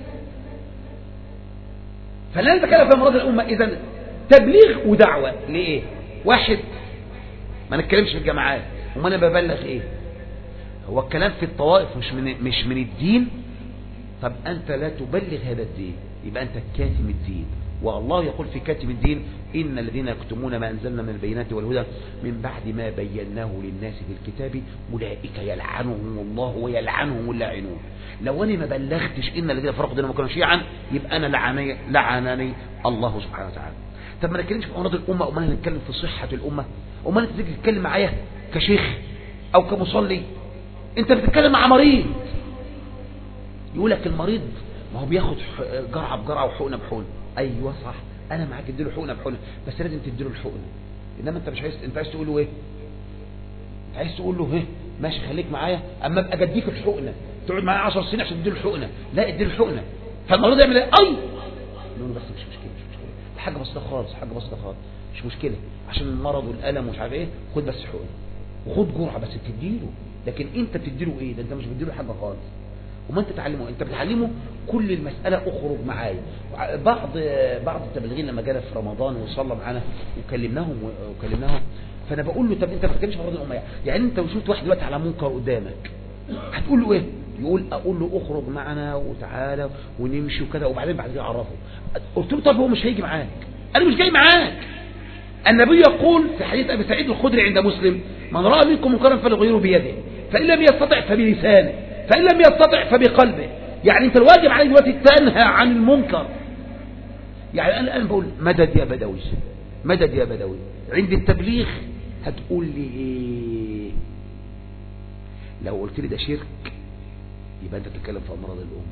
فلا نتكلم في أمراض الأمة إذا تبليغ ودعوة لإيه واحد ما نتكلمش في الجامعات وما أنا ببلغ إيه هو الكلام في الطوائف مش من, مش من الدين طب أنت لا تبلغ هذا الدين يبقى أنت كاتم الدين والله يقول في كاتم الدين إن الذين يكتمون ما أنزلنا من البينات والهدى من بعد ما بيناه للناس في الكتاب أولئك يلعنهم الله ويلعنهم اللاعنون لو أنا ما بلغتش إن الذين فرقوا دينهم وكانوا شيعا يبقى أنا لعنني, لعنني الله سبحانه وتعالى طب ما نتكلمش في أمراض الأمة أمال نتكلم في صحة الأمة أمال أنت تيجي تتكلم معايا كشيخ أو كمصلي أنت بتتكلم مع مريض يقول لك المريض ما هو بياخد جرعة بجرعة وحقنة بحقنة ايوه صح انا معاك اديله حقنه بحقنه بس لازم تديله الحقنه انما انت مش عايز انت عايز تقول له ايه انت عايز تقول له ايه ماشي خليك معايا اما ابقى اديك الحقنه تقعد معايا 10 سنين عشان تديله الحقنه لا اديله الحقنه فالمريض يعمل ايه اي نقول بس مش مشكله مش مشكله دي حاجه بسيطه خالص حاجه بسيطه خالص مش مشكله عشان المرض والالم ومش عارف ايه خد بس حقنه وخد جرعه بس تديله لكن انت بتديله ايه ده انت مش بتديله حاجه خالص وما انت تعلمه انت بتعلمه كل المسألة اخرج معايا بعض بعض التبليغين لما جانا في رمضان وصلى معانا وكلمناهم وكلمناهم فانا بقول له طب انت ما بتتكلمش في مرض الامه يعني انت لو شفت واحد دلوقتي على منكر قدامك هتقول له ايه يقول اقول له اخرج معنا وتعالى ونمشي وكذا وبعدين بعد كده اعرفه قلت له طب هو مش هيجي معاك انا مش جاي معاك النبي يقول في حديث ابي سعيد الخدري عند مسلم من راى منكم منكرا فليغيره بيده فان لم يستطع فبلسانه فإن لم يستطع فبقلبه يعني انت الواجب عليك دلوقتي تنهى عن المنكر يعني انا الان بقول مدد يا بدوي مدد يا بدوي عند التبليغ هتقول لي ايه لو قلت لي ده شرك يبقى انت بتتكلم في امراض الام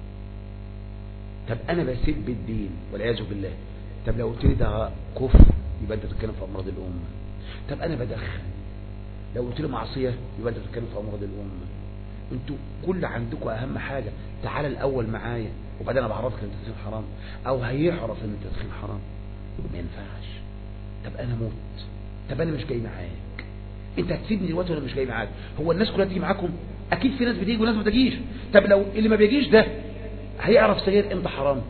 طب انا بسب الدين والعياذ بالله طب لو قلت لي ده كفر يبقى انت بتتكلم في امراض الامه طب انا بدخن لو قلت لي معصيه يبقى انت بتتكلم في امراض الامه انتوا كل عندكم اهم حاجة تعال الاول معايا وبعدين انا بعرفك ان التدخين حرام او هيعرف ان التدخين حرام ما ينفعش طب انا موت طب انا مش جاي معاك انت هتسيبني دلوقتي ولا مش جاي معاك هو الناس كلها تيجي معاكم اكيد في ناس بتيجي وناس ما بتجيش طب لو اللي ما بيجيش ده هيعرف سجاير امتى حرام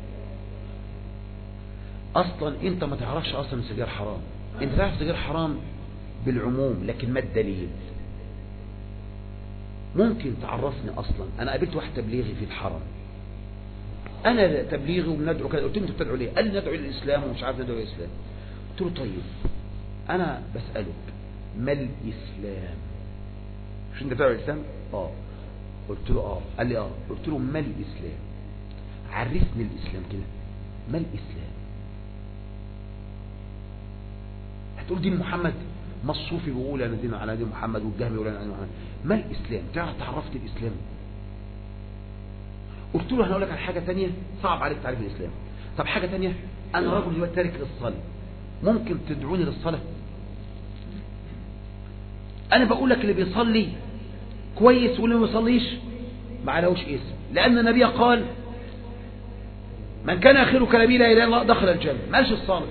اصلا انت ما تعرفش اصلا السجاير حرام انت تعرف السجاير حرام بالعموم لكن ما الدليل ممكن تعرفني اصلا انا قابلت واحد تبليغي في الحرم انا تبليغي وبندعو كده قلت له انت بتدعو ليه قال لي ندعو للاسلام ومش عارف ندعو للاسلام قلت له طيب انا بسالك ما الاسلام مش انت بتدعو للاسلام اه قلت له اه قال لي اه قلت له ما الاسلام عرفني الاسلام كده ما الاسلام هتقول دين محمد ما الصوفي بيقول انا دين على دين محمد والجهمي بيقول انا دين محمد ما الاسلام تعرف تعرفت الاسلام قلت له هنقول لك على حاجه ثانيه صعب عليك تعرف الاسلام طب حاجه ثانيه انا رجل دلوقتي تارك للصلاه ممكن تدعوني للصلاه انا بقول لك اللي بيصلي كويس واللي ما بيصليش ما عليهوش اسم لان النبي قال من كان اخره كلامه لا اله الا الله دخل الجنه ماشي الصلاه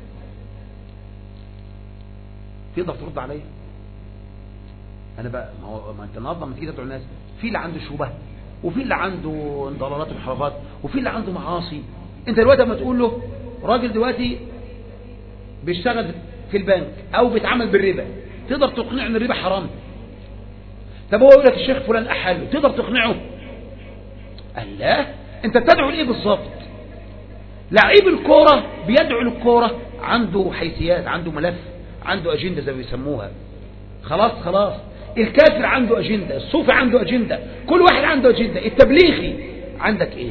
تقدر ترد عليا انا بقى ما هو ما انت النهارده لما تيجي تدعو الناس في اللي عنده شبهه وفي اللي عنده ضلالات وانحرافات وفي اللي عنده معاصي انت دلوقتي لما تقول له راجل دلوقتي بيشتغل في البنك او بيتعامل بالربا تقدر تقنعه ان الربا حرام طب هو يقول لك الشيخ فلان احله تقدر تقنعه قال لا انت بتدعو لايه بالظبط لعيب الكوره بيدعو للكوره عنده حيثيات عنده ملف عنده أجندة زي ما بيسموها خلاص خلاص الكافر عنده أجندة الصوفي عنده أجندة كل واحد عنده أجندة التبليغي عندك إيه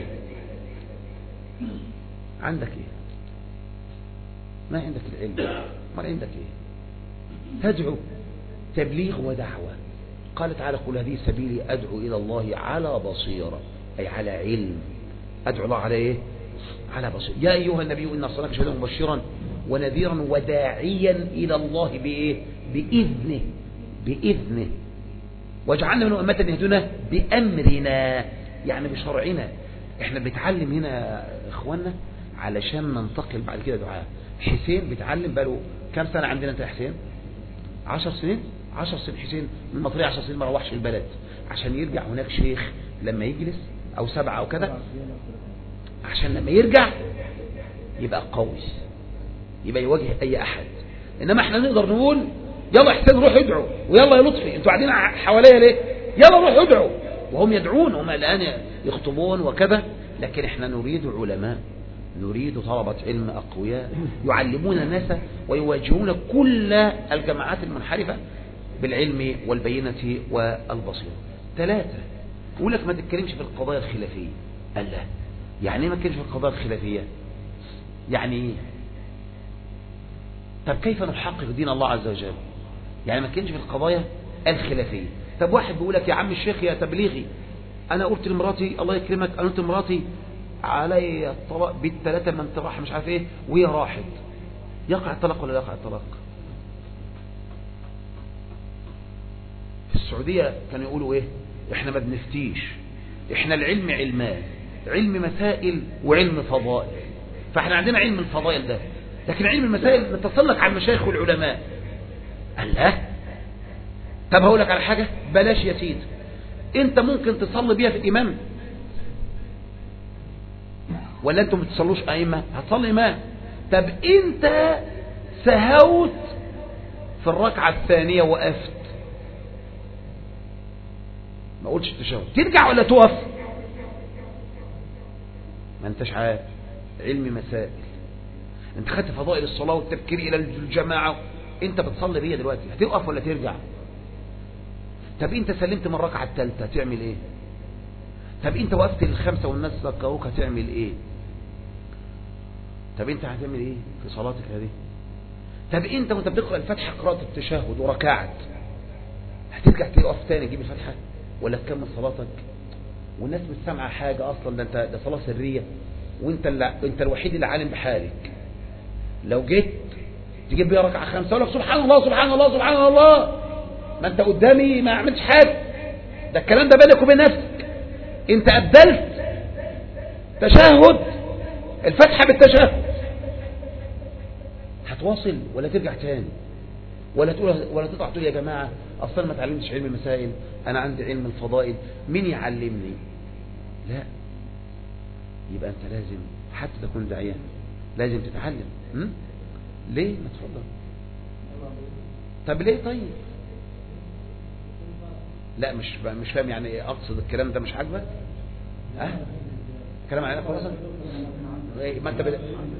عندك إيه ما عندك العلم ما عندك إيه تدعو تبليغ ودعوة قال تعالى قل هذه سبيلي أدعو إلى الله على بصيرة أي على علم أدعو الله على إيه على بصيرة يا أيها النبي إن أرسلناك شهيدا مبشرا ونذيرا وداعيا إلى الله بإيه بإذنه بإذنه واجعلنا من أمة يهدنا بأمرنا يعني بشرعنا احنا بنتعلم هنا اخوانا علشان ننتقل بعد كده دعاء حسين بيتعلم بقاله كام سنة عندنا انت يا حسين عشر سنين عشر سنين حسين من مطرية عشر سنين ما روحش البلد عشان يرجع هناك شيخ لما يجلس او سبعة او كده عشان لما يرجع يبقى قوي يبقى يواجه اي احد انما احنا نقدر نقول يلا حسين روح ادعوا ويلا يا لطفي انتوا قاعدين حواليا ليه يلا روح ادعوا وهم يدعون هم الان يخطبون وكذا لكن احنا نريد علماء نريد طلبة علم أقوياء يعلمون الناس ويواجهون كل الجماعات المنحرفة بالعلم والبينة والبصيرة ثلاثة يقول لك ما تتكلمش في القضايا الخلافية قال لا يعني ايه ما تتكلمش في القضايا الخلافية يعني ايه طب كيف نحقق دين الله عز وجل يعني ما تتكلمش في القضايا الخلافية طب واحد بيقول لك يا عم الشيخ يا تبليغي انا قلت لمراتي الله يكرمك انا قلت لمراتي علي الطلاق بالثلاثة من تراح مش عارف ايه وهي راحت يقع الطلاق ولا لا يقع الطلاق في السعودية كانوا يقولوا ايه احنا ما بنفتيش احنا العلم علمان علم مسائل وعلم فضائل فاحنا عندنا علم الفضائل ده لكن علم المسائل نتسلق على المشايخ والعلماء قال لا طب هقول لك على حاجة بلاش يا سيدي انت ممكن تصلي بيها في الامام ولا انتم ما بتصلوش ائمه هتصلي امام طب انت سهوت في الركعه الثانيه وقفت ما قلتش التشهد ترجع ولا تقف ما انتش عارف علم مسائل انت خدت فضائل الصلاه والتبكير الى الجماعه انت بتصلي بيها دلوقتي هتقف ولا ترجع طب انت سلمت من الركعه الثالثه هتعمل ايه طب انت وقفت الخمسة والناس ذكروك هتعمل ايه طب انت هتعمل ايه في صلاتك هذه طب انت وانت بتقرأ الفاتحة قراءة التشهد وركعت هترجع تقف تاني تجيب الفاتحة ولا تكمل صلاتك والناس مش سامعة حاجة اصلا ده انت ده صلاة سرية وانت اللي انت الوحيد اللي عالم بحالك لو جيت تجيب بيها ركعة خمسة اقول لك سبحان الله سبحان الله سبحان الله ما انت قدامي ما عملتش حاجة ده الكلام ده بينك وبين نفسك انت أبدلت تشهد الفتحة بالتشهد هتواصل ولا ترجع تاني ولا تقول ولا تطلع تقول يا جماعة أصلا ما تعلمتش علم المسائل أنا عندي علم الفضائل مين يعلمني لا يبقى أنت لازم حتى تكون داعية لازم تتعلم م? ليه ما تفضل طب ليه طيب لا مش مش فاهم يعني اقصد الكلام ده مش عاجبك ها كلام على خلاص إيه، ما انت بد...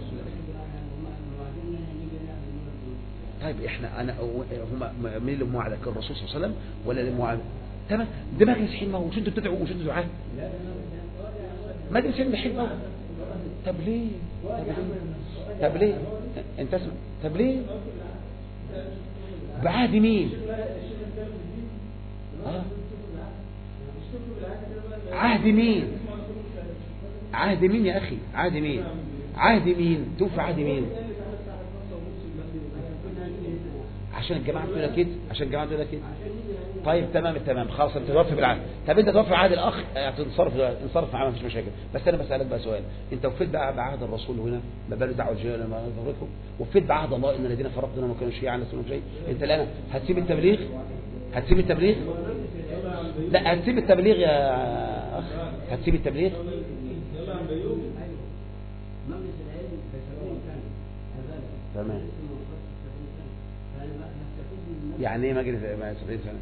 طيب احنا انا هم مين اللي موعدك الرسول صلى الله عليه وسلم ولا اللي موعد تمام ده مجلس حلم اهو مش انتوا بتدعوا مش انتوا دعاه مجلس علم حلم اهو طب ليه طب ليه طب ليه انت اسمع طب ليه بعهد مين آه. عهد مين عهد مين يا اخي عهد مين عهد مين توفي عهد مين عشان الجماعه تقول كده عشان الجماعه تقول كده طيب تمام تمام خلاص انت توفي بالعهد طب انت توفي بعهد الاخ تنصرف انصرف معاه مفيش مشاكل بس انا بسالك بقى سؤال انت وفيت بقى بعهد الرسول هنا ما باله دعوه الجيل لما يضركم وفيت بعهد الله ان الذين فرقنا ما كانوا شيعا لسنا شيء انت الان هتسيب التبليغ هتسيب التبليغ لا هتسيب التبليغ يا اخ هتسيب التبليغ تمام يعني ايه مجلس 70 سنة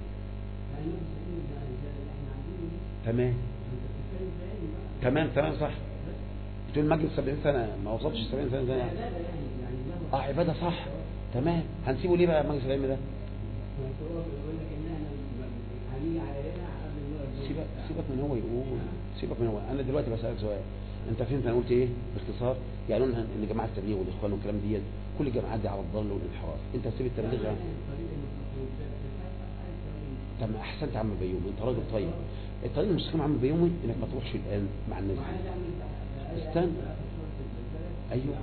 تمام تمام تمام صح بتقول مجلس 70 سنة ما وصلتش 70 سنة زي اه عبادة صح تمام هنسيبه ليه بقى مجلس العلم ده سيبك سيبك من هو يقول سيبك من هو انا دلوقتي بسألك سؤال انت فهمت انا قلت ايه باختصار يعني قلنا ان جماعه التبليغ والاخوان والكلام ديت كل الجماعات دي على الضلال والانحراف انت هتسيب التبليغ يعني طب ما احسنت يا عم بيومي انت راجل طيب الطريق المستقيم يا عم بيومي انك ما تروحش الان مع الناس دي استنى ايوه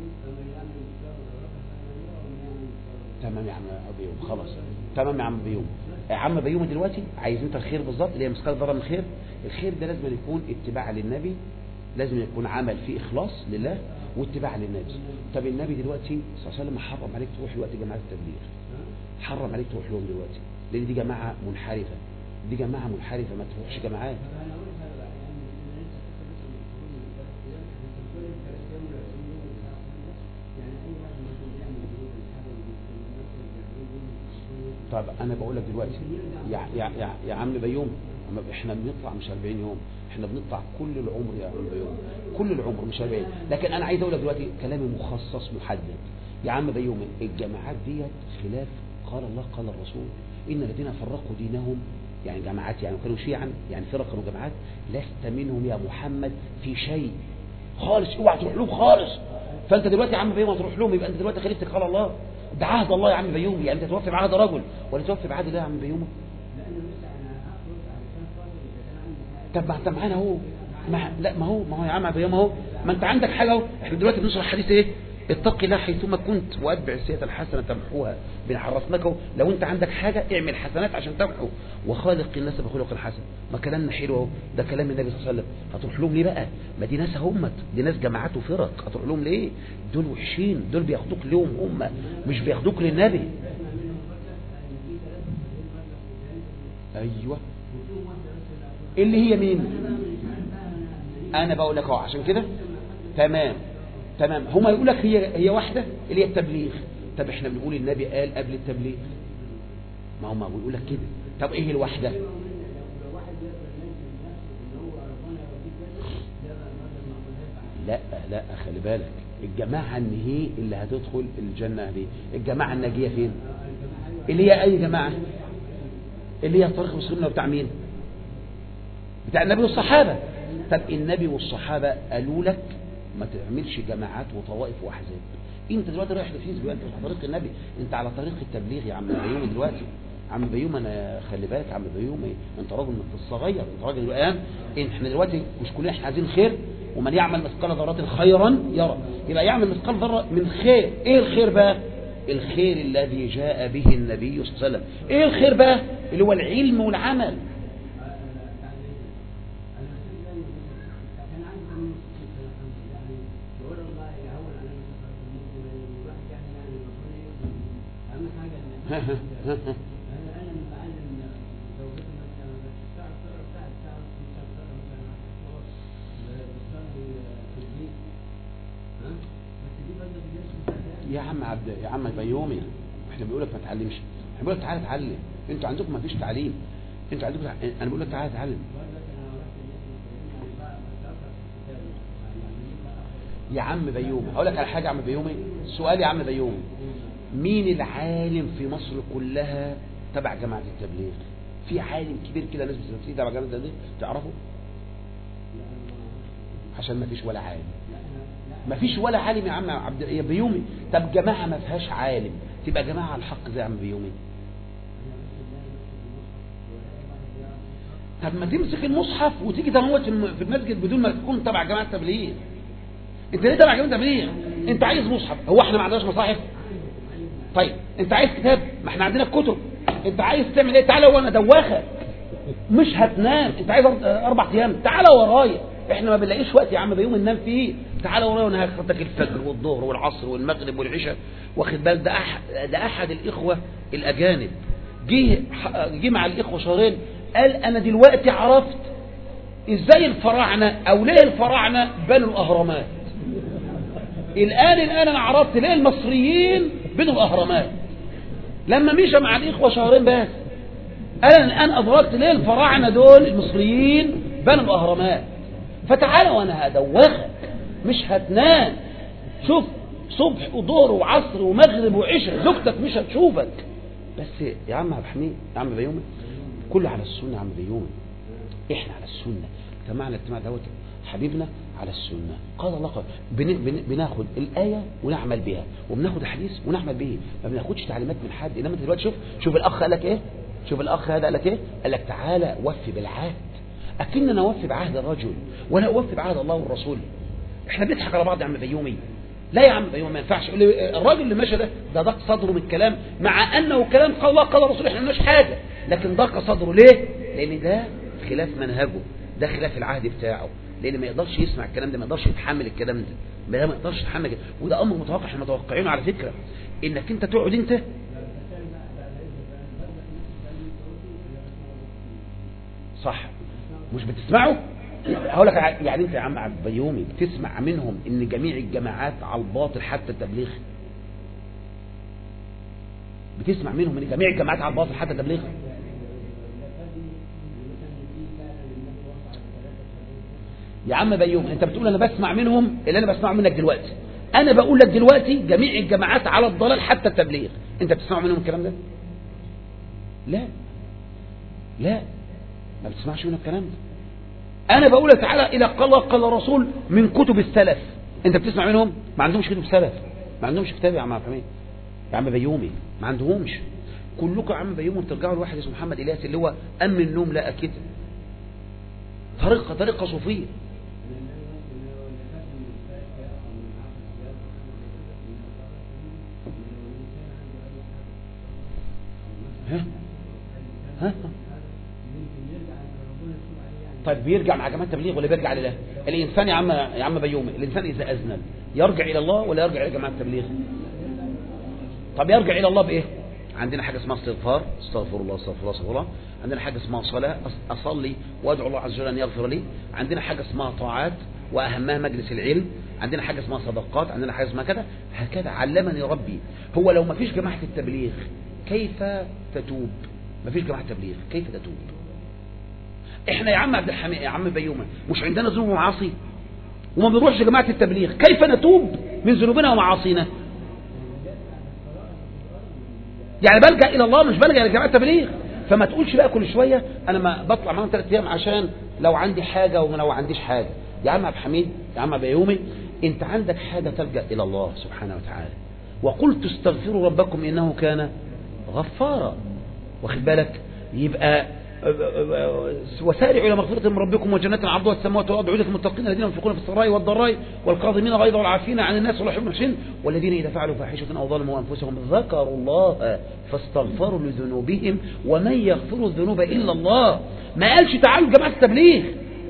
تمام يا عم بيوم خلاص تمام يا عم بيوم يا عم بيوم دلوقتي عايز انت الخير بالظبط اللي هي مثقال ذره من الخير الخير ده لازم يكون اتباع للنبي لازم يكون عمل فيه اخلاص لله واتباع للنبي طب النبي دلوقتي صلى الله عليه وسلم حرم عليك تروح دلوقتي جماعه التبليغ حرم عليك تروح لهم دلوقتي لان دي جماعه منحرفه دي جماعه منحرفه ما تروحش جماعات طب انا بقول لك دلوقتي يا يا يا, يا عم بيوم احنا بنطلع مش 40 يوم احنا بنطلع كل العمر يا عم بيوم كل العمر مش 40 لكن انا عايز اقول لك دلوقتي كلامي مخصص محدد يا عم بيوم الجماعات ديت خلاف قال الله قال الرسول ان الذين فرقوا دينهم يعني جماعات يعني كانوا شيعا يعني فرق كانوا جماعات لست منهم يا محمد في شيء خالص اوعى تروح لهم خالص فانت دلوقتي يا عم بيوم تروح لهم يبقى انت دلوقتي خليفتك قال الله ده عهد الله يا عم بيومي يعني انت توفي بعهد رجل ولا توفي بعهد الله يا عم بيومي طب ما انت معانا اهو ما لا ما هو ما هو يا عم بيوم اهو ما انت عندك حاجه اهو احنا دلوقتي بنشرح حديث ايه اتق الله حيثما كنت واتبع السيئه الحسنه تمحوها بنعرفناك لو انت عندك حاجه اعمل حسنات عشان تمحو وخالق الناس بخلق الحسن ما كلامنا حلو اهو ده كلام النبي صلى الله عليه وسلم هتروح لهم ليه بقى ما دي ناس همت دي ناس جماعات وفرق هتروح لهم ليه دول وحشين دول بياخدوك ليهم هم مش بياخدوك للنبي ايوه اللي هي مين انا بقول لك اهو عشان كده تمام تمام هما يقول لك هي هي واحده اللي هي التبليغ طب احنا بنقول النبي قال قبل التبليغ ما هو ما بيقول لك كده طب ايه الواحده لا لا خلي بالك الجماعة النهي اللي هتدخل الجنة دي الجماعة الناجية فين اللي هي أي جماعة اللي هي طريق المسلمين بتاع مين بتاع النبي والصحابة طب النبي والصحابة قالوا لك ما تعملش جماعات وطوائف واحزاب انت دلوقتي رايح لفين دلوقتي انت على طريق النبي انت على طريق التبليغ يا عم بيومي دلوقتي عم بيوم انا خلي بالك يا عم بيومي انت راجل من الصغير انت راجل الان احنا دلوقتي مش كلنا احنا عايزين خير ومن يعمل مثقال ذرة خيرا يرى يبقى يعمل مثقال ذرة من خير ايه الخير بقى الخير الذي جاء به النبي صلى الله عليه وسلم ايه الخير بقى اللي هو العلم والعمل يا عم عبد يا عم بيومي احنا بنقول لك ما تعلمش احنا بنقول لك تعالى اتعلم انتوا عندكم ما فيش تعليم انتوا عندكم تع... انا بقول لك تعالى اتعلم يا عم بيومي اقول لك على حاجه يا عم بيومي سؤال يا عم بيومي مين العالم في مصر كلها تبع جماعه التبليغ في عالم كبير كده ناس بتسميه تبع جماعه التبليغ تعرفه عشان ما فيش ولا عالم ما فيش ولا عالم يا عم عبد يا بيومي طب جماعه ما فيهاش عالم تبقى جماعه على الحق زي يا عم بيومي طب ما تمسك المصحف وتيجي تموت في المسجد بدون ما تكون تبع جماعه التبليغ انت ليه تبع جماعه التبليغ انت عايز مصحف هو احنا ما عندناش مصاحف طيب انت عايز كتاب ما احنا عندنا الكتب انت عايز تعمل ايه تعالى وانا دواخك مش هتنام انت عايز اربع ايام تعالى ورايا احنا ما بنلاقيش وقت يا عم بيوم ننام فيه تعالى ورايا وانا هاخدك الفجر والظهر والعصر والمغرب والعشاء واخد بالك ده احد ده احد الاخوه الاجانب جه جه مع الاخوه شهرين قال انا دلوقتي عرفت ازاي الفراعنه او ليه الفراعنه بنوا الاهرامات الان الان انا عرفت ليه المصريين بنوا الاهرامات لما مشى مع الاخوه شهرين بس انا الان ادركت ليه الفراعنه دول المصريين بنوا الاهرامات فتعالى وانا هدوخك مش هتنام شوف صبح وظهر وعصر ومغرب وعشاء زوجتك مش هتشوفك بس يا عم عبد الحميد يا عم بيومي كله على السنه يا عم بيومي احنا على السنه اجتمعنا الاجتماع دوت حبيبنا على السنة قال الله قال بن بن بناخد الآية ونعمل بها وبناخد الحديث ونعمل به ما بناخدش تعليمات من حد إنما انت دلوقتي شوف شوف الأخ قال لك إيه شوف الأخ هذا قال لك إيه قال لك تعالى وفي بالعهد أكننا نوفي بعهد الرجل ولا أوفي بعهد الله والرسول احنا بنضحك على بعض يا عم بيومي لا يا عم بيومي ما ينفعش الراجل اللي مشى ده ده ضاق صدره من الكلام مع أنه كلام قال الله قال الرسول احنا ما حاجة لكن ضاق صدره ليه لأن ده خلاف منهجه ده خلاف العهد بتاعه لان ما يقدرش يسمع الكلام ده ما يقدرش يتحمل الكلام ده ما ما يقدرش يتحمل كده وده امر متوقع احنا متوقعينه على فكره انك انت تقعد انت صح مش بتسمعه هقول لك يعني انت يا عم عبد بيومي بتسمع منهم ان جميع الجماعات على الباطل حتى التبليغ بتسمع منهم ان جميع الجماعات على الباطل حتى التبليغ يا عم بيوم انت بتقول انا بسمع منهم اللي انا بسمعه منك دلوقتي انا بقول لك دلوقتي جميع الجماعات على الضلال حتى التبليغ انت بتسمع منهم الكلام ده لا لا ما بتسمعش منهم الكلام ده انا بقول لك تعالى الى قال قال الرسول من كتب السلف انت بتسمع منهم ما عندهمش كتب سلف ما عندهمش كتاب يا عم عبد يا عم بيومي ما عندهمش كلكم يا عم بيومي بترجعوا لواحد اسمه محمد الياس اللي هو ام النوم لا اكيد طريقه طريقه صوفيه ها ها طيب بيرجع مع جماعه التبليغ ولا بيرجع لله الانسان يا عم يا عم بيومي الانسان اذا اذنب يرجع الى الله ولا يرجع الى جماعه التبليغ طب يرجع الى الله بايه عندنا حاجه اسمها استغفار استغفر الله استغفر الله استغفر الله عندنا حاجه اسمها صلاه اصلي وادعو الله عز وجل ان يغفر لي عندنا حاجه اسمها طاعات واهمها مجلس العلم عندنا حاجه اسمها صدقات عندنا حاجه اسمها كذا هكذا علمني ربي هو لو ما فيش جماعه التبليغ كيف تتوب ما فيش جماعه تبليغ كيف تتوب احنا يا عم عبد الحميد يا عم بيومه مش عندنا ذنوب ومعاصي وما بنروحش جماعه التبليغ كيف نتوب من ذنوبنا ومعاصينا يعني بلجأ إلى الله مش بلجأ لجماعة التبليغ فما تقولش بقى كل شوية أنا ما بطلع معاهم ثلاث أيام عشان لو عندي حاجة ولو ما عنديش حاجة يا عم عبد الحميد يا عم بيومي أنت عندك حاجة تلجأ إلى الله سبحانه وتعالى وقلت استغفروا ربكم إنه كان غفارا واخد بالك يبقى وسارعوا الى مغفرة من ربكم وجنات عرضها السماوات والارض عدة المتقين الذين ينفقون في السراء والضراء والكاظمين الغيظ والعافين عن الناس ولا يحبون المحسنين والذين اذا فعلوا فاحشة او ظلموا انفسهم ذكروا الله فاستغفروا لذنوبهم ومن يغفر الذنوب الا الله ما قالش تعالوا جماعة التبليغ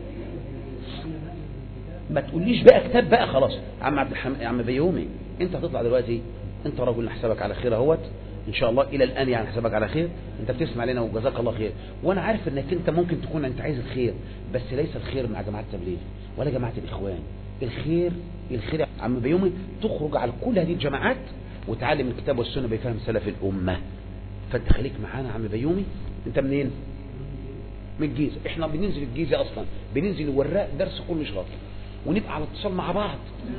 ما تقوليش بقى كتاب بقى خلاص عم عبد الحميد يا عم بيومي انت هتطلع دلوقتي انت رجل نحسبك على خير اهوت ان شاء الله الى الان يعني حسابك على خير انت بتسمع لنا وجزاك الله خير وانا عارف انك انت ممكن تكون انت عايز الخير بس ليس الخير مع جماعه التبليغ ولا جماعه الاخوان الخير الخير يا عم بيومي تخرج على كل هذه الجماعات وتعلم الكتاب والسنه بفهم سلف الامه فانت خليك معانا يا عم بيومي انت منين من الجيزه احنا بننزل الجيزه اصلا بننزل الوراق درس كل شهر ونبقى على اتصال مع بعض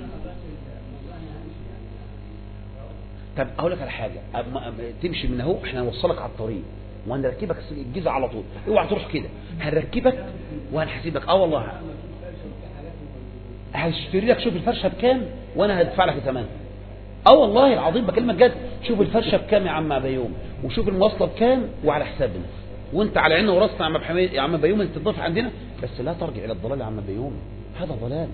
طب اقول لك على حاجه أما أما تمشي من اهو احنا هنوصلك على الطريق وهنركبك الجيزه على طول اوعى تروح كده هنركبك وهنحاسبك اه والله هشتري لك شوف الفرشه بكام وانا هدفع لك ثمنها اه والله العظيم بكلمك جد شوف الفرشه بكام يا عم بيوم وشوف المواصله بكام وعلى حسابنا وانت على عيننا وراسنا يا عم حميد يا عم بيوم انت تضيف عندنا بس لا ترجع الى الضلال يا عم بيوم هذا ضلال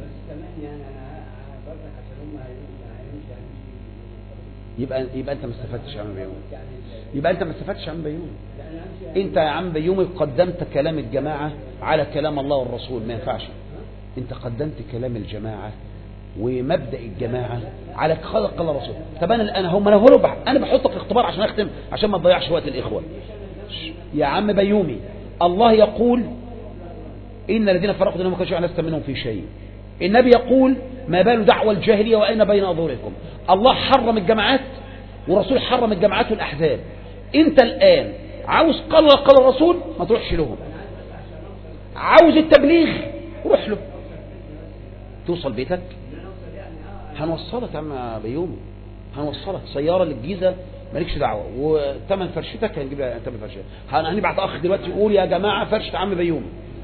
يبقى يبقى انت ما استفدتش يا عم بيوم يبقى انت ما استفدتش يا عم بيوم انت يا عم بيومي قدمت كلام الجماعه على كلام الله والرسول ما ينفعش انت قدمت كلام الجماعه ومبدا الجماعه على خلق الله والرسول طب انا الان هم انا هو انا بحطك اختبار عشان اختم عشان ما تضيعش وقت الاخوه يا عم بيومي الله يقول ان الذين فرقوا دينهم كانوا لست منهم في شيء النبي يقول ما بال دعوى الجاهليه واين بين اظهركم الله حرم الجماعات والرسول حرم الجماعات والاحزاب انت الان عاوز قال الله قال الرسول ما تروحش لهم عاوز التبليغ روح له توصل بيتك هنوصلك يا عم بيومي هنوصلك سياره للجيزه مالكش دعوه وثمن فرشتك هنجيب لها ثمن فرشتك هنبعت اخ دلوقتي يقول يا جماعه فرشه عم بيومي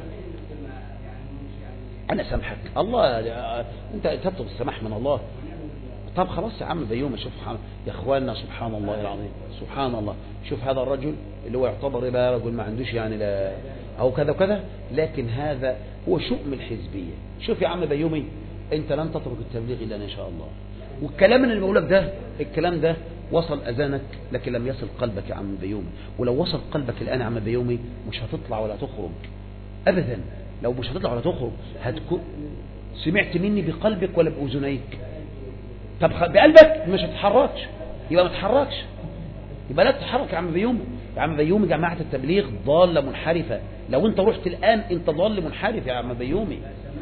انا سامحك الله انت تطلب السماح من الله طب خلاص يا عم بيومي شوف يا اخواننا سبحان الله العظيم سبحان الله شوف هذا الرجل اللي هو يعتبر بقى رجل ما عندوش يعني لا او كذا وكذا لكن هذا هو شؤم الحزبيه شوف يا عم بيومي انت لن تترك التبليغ الا ان شاء الله والكلام اللي بقولك ده الكلام ده وصل اذانك لكن لم يصل قلبك يا عم بيومي ولو وصل قلبك الان يا عم بيومي مش هتطلع ولا تخرج ابدا لو مش هتطلع ولا تخرج هتكون سمعت مني بقلبك ولا باذنيك طب بقلبك مش هتتحركش يبقى ما تتحركش يبقى لا تتحرك يا عم بيومي يا عم بيومي جماعة التبليغ ضالة منحرفة لو انت رحت الآن انت ضال منحرف يا عم بيومي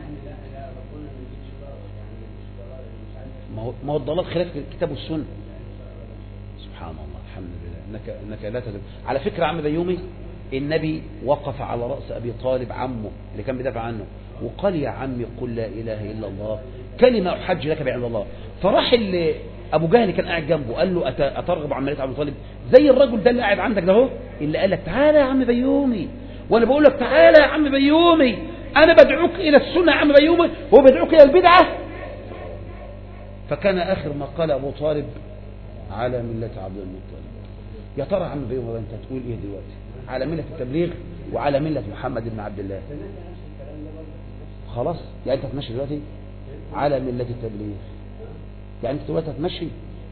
ما هو ما هو الضلال خلاف الكتاب والسنة سبحان الله الحمد لله انك انك لا تدب على فكرة يا عم بيومي النبي وقف على رأس أبي طالب عمه اللي كان بيدافع عنه وقال يا عمي قل لا إله إلا الله كلمة أحج لك بعند الله فراح اللي أبو جهل كان قاعد جنبه قال له أترغب عن ملة أبو طالب زي الرجل ده اللي قاعد عندك ده هو اللي قال لك تعالى يا عم بيومي وأنا بقول لك تعالى يا عم بيومي أنا بدعوك إلى السنة يا عم بيومي وهو بدعوك إلى البدعة فكان آخر ما قال أبو طالب على ملة عبد المطلب يا ترى يا عم بيومي أنت هتقول إيه دلوقتي على ملة التبليغ وعلى ملة محمد بن عبد الله خلاص يعني انت هتمشي دلوقتي على ملة التبليغ يعني انت دلوقتي هتمشي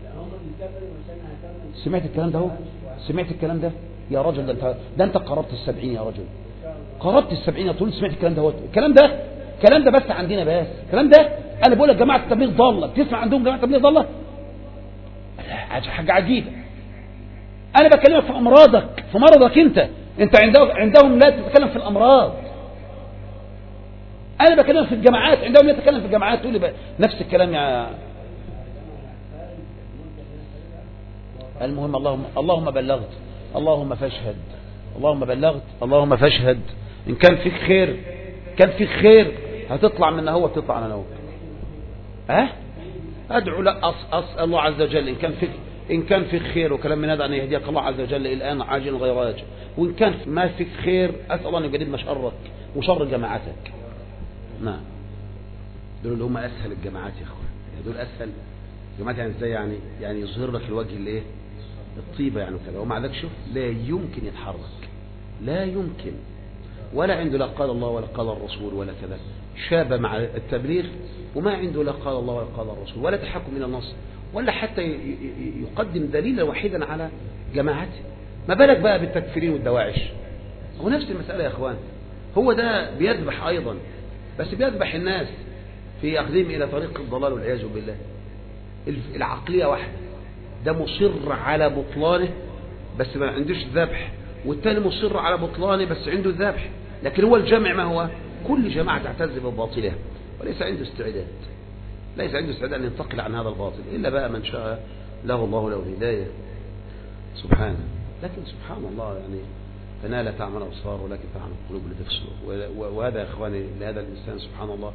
سمعت الكلام ده هو سمعت الكلام ده يا رجل ده انت ده انت قربت السبعين يا رجل قربت السبعين يا طول سمعت الكلام ده هو الكلام ده الكلام ده بس عندنا بس الكلام ده انا بقول لك جماعه التبليغ ضاله بتسمع عندهم جماعه التبليغ ضاله حاجه عجيبه انا بكلمك في امراضك في مرضك انت انت عندهم عندهم لا تتكلم في الامراض انا بكلمك في الجماعات عندهم لا تتكلم في الجماعات تقول لي نفس الكلام يا المهم اللهم اللهم بلغت اللهم فاشهد اللهم بلغت اللهم فاشهد ان كان فيك خير كان فيك خير هتطلع من هو تطلع من هو ها ادعو لك اسال الله عز وجل ان كان فيك إن كان فيك خير وكلام من هذا أن يهديك الله عز وجل الآن عاجل غير آجل وإن كان ما فيك خير أسأل الله أن يجدد مشرك وشر جماعتك نعم دول اللي هم أسهل الجماعات يا أخوان دول أسهل جماعات يعني إزاي يعني يعني يظهر لك الوجه الإيه الطيبة يعني وكذا ومع ذلك شوف لا يمكن يتحرك لا يمكن ولا عنده لا قال الله ولا قال الرسول ولا كذا شاب مع التبليغ وما عنده لا قال الله ولا قال الرسول ولا تحكم من النص ولا حتى يقدم دليلا وحيدا على جماعته ما بالك بقى بالتكفيرين والدواعش هو نفس المسألة يا اخوان هو ده بيذبح ايضا بس بيذبح الناس في اخذهم الى طريق الضلال والعياذ بالله العقلية واحدة ده مصر على بطلانه بس ما عندوش ذبح والتاني مصر على بطلانه بس عنده ذبح لكن هو الجمع ما هو كل جماعة تعتز بباطلها وليس عنده استعداد ليس عنده استعداد أن ينتقل عن هذا الباطل إلا بقى من شاء له الله له الهداية سبحانه لكن سبحان الله يعني فنال تعمل أبصار ولكن تعمل القلوب لتفسر وهذا يا إخواني لهذا الإنسان سبحان الله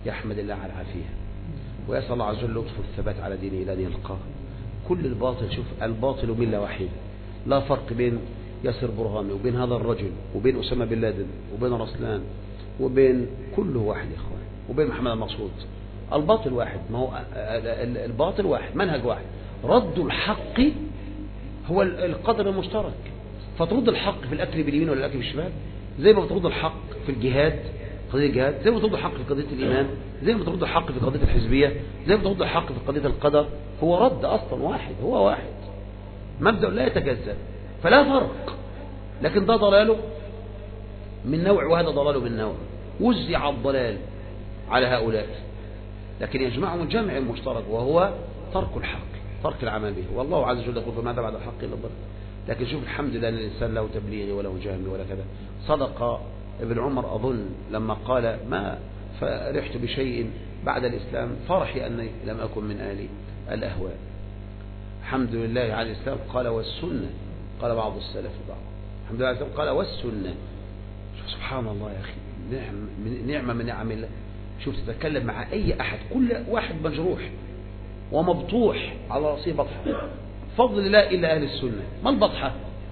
يحمد الله على العافية ويسأل الله عز وجل لطف الثبات على دينه إلى أن يلقاه كل الباطل شوف الباطل ملة واحدة لا فرق بين ياسر برهامي وبين هذا الرجل وبين أسامة بن لادن وبين رسلان وبين كله واحد يا إخوان وبين محمد المقصود الباطل واحد ما هو الباطل واحد منهج واحد رد الحق هو القدر المشترك فترد الحق في الأكل باليمين ولا الأكل بالشمال زي ما بترد الحق في الجهاد قضية الجهاد زي ما بترد الحق في قضية الإيمان زي ما بترد الحق في قضية الحزبية زي ما بترد الحق في قضية القدر هو رد أصلا واحد هو واحد مبدأ لا يتجزأ فلا فرق لكن ده ضلاله من نوع وهذا ضلاله من نوع وزع الضلال على هؤلاء لكن يجمعهم الجمع المشترك وهو ترك الحق ترك العمل به والله عز وجل يقول فماذا بعد الحق إلا الضلال لكن شوف الحمد لله أن الإنسان له تبليغي وله جهمي ولا كذا صدق ابن عمر أظن لما قال ما فرحت بشيء بعد الإسلام فرحي أني لم أكن من أهل الأهواء الحمد لله على الإسلام قال والسنة قال بعض السلف بعض الحمد لله على الإسلام قال والسنة شوف سبحان الله يا أخي نعمة من نعم الله شوف تتكلم مع أي أحد كل واحد مجروح ومبطوح على رأسه بطحة فضل الله إلا أهل السنة ما البطحة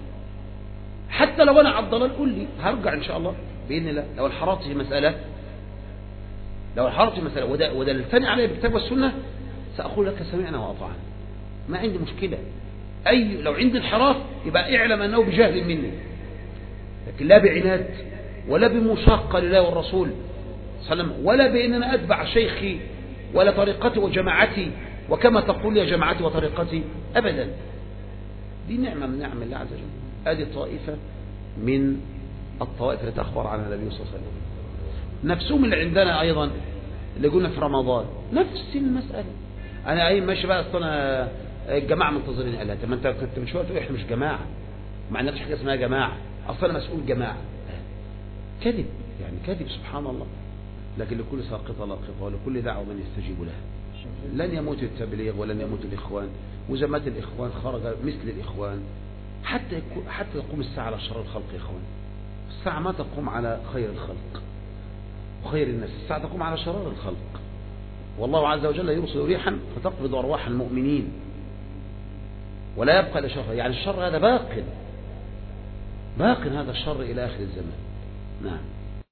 حتى لو أنا على الضلال قول لي هرجع إن شاء الله بإذن الله لو انحرفت في مسألة لو انحرفت في مسألة ودلتني عليها بالكتاب والسنة سأقول لك سمعنا وأطعنا ما عندي مشكلة أي لو عندي انحراف يبقى اعلم أنه بجهل مني لكن لا بعناد ولا بمشاقة لله والرسول صلى الله عليه وسلم ولا بأن أنا أتبع شيخي ولا طريقتي وجماعتي وكما تقول يا جماعتي وطريقتي أبدا دي نعمة من نعم الله عز وجل هذه طائفة من الطوائف التي أخبر عنها النبي صلى الله عليه وسلم نفسهم اللي عندنا أيضا اللي قلنا في رمضان نفس المسألة أنا أي ماشي بقى أصلا الجماعة منتظرين قال طب ما أنت كنت من شوية تقول إحنا مش جماعة ما عندناش حاجة اسمها جماعة أصلا أنا مسؤول جماعة كذب يعني كذب سبحان الله لكن لكل ساقطة لاقطة ولكل دعوة من يستجيب لها لن يموت التبليغ ولن يموت الإخوان وإذا مات الإخوان خرج مثل الإخوان حتى حتى تقوم الساعة على شر الخلق يا إخوان الساعة ما تقوم على خير الخلق وخير الناس الساعة تقوم على شرار الخلق والله عز وجل يرسل ريحا فتقبض أرواح المؤمنين ولا يبقى إلا شر يعني الشر هذا باق باق هذا الشر إلى آخر الزمان نعم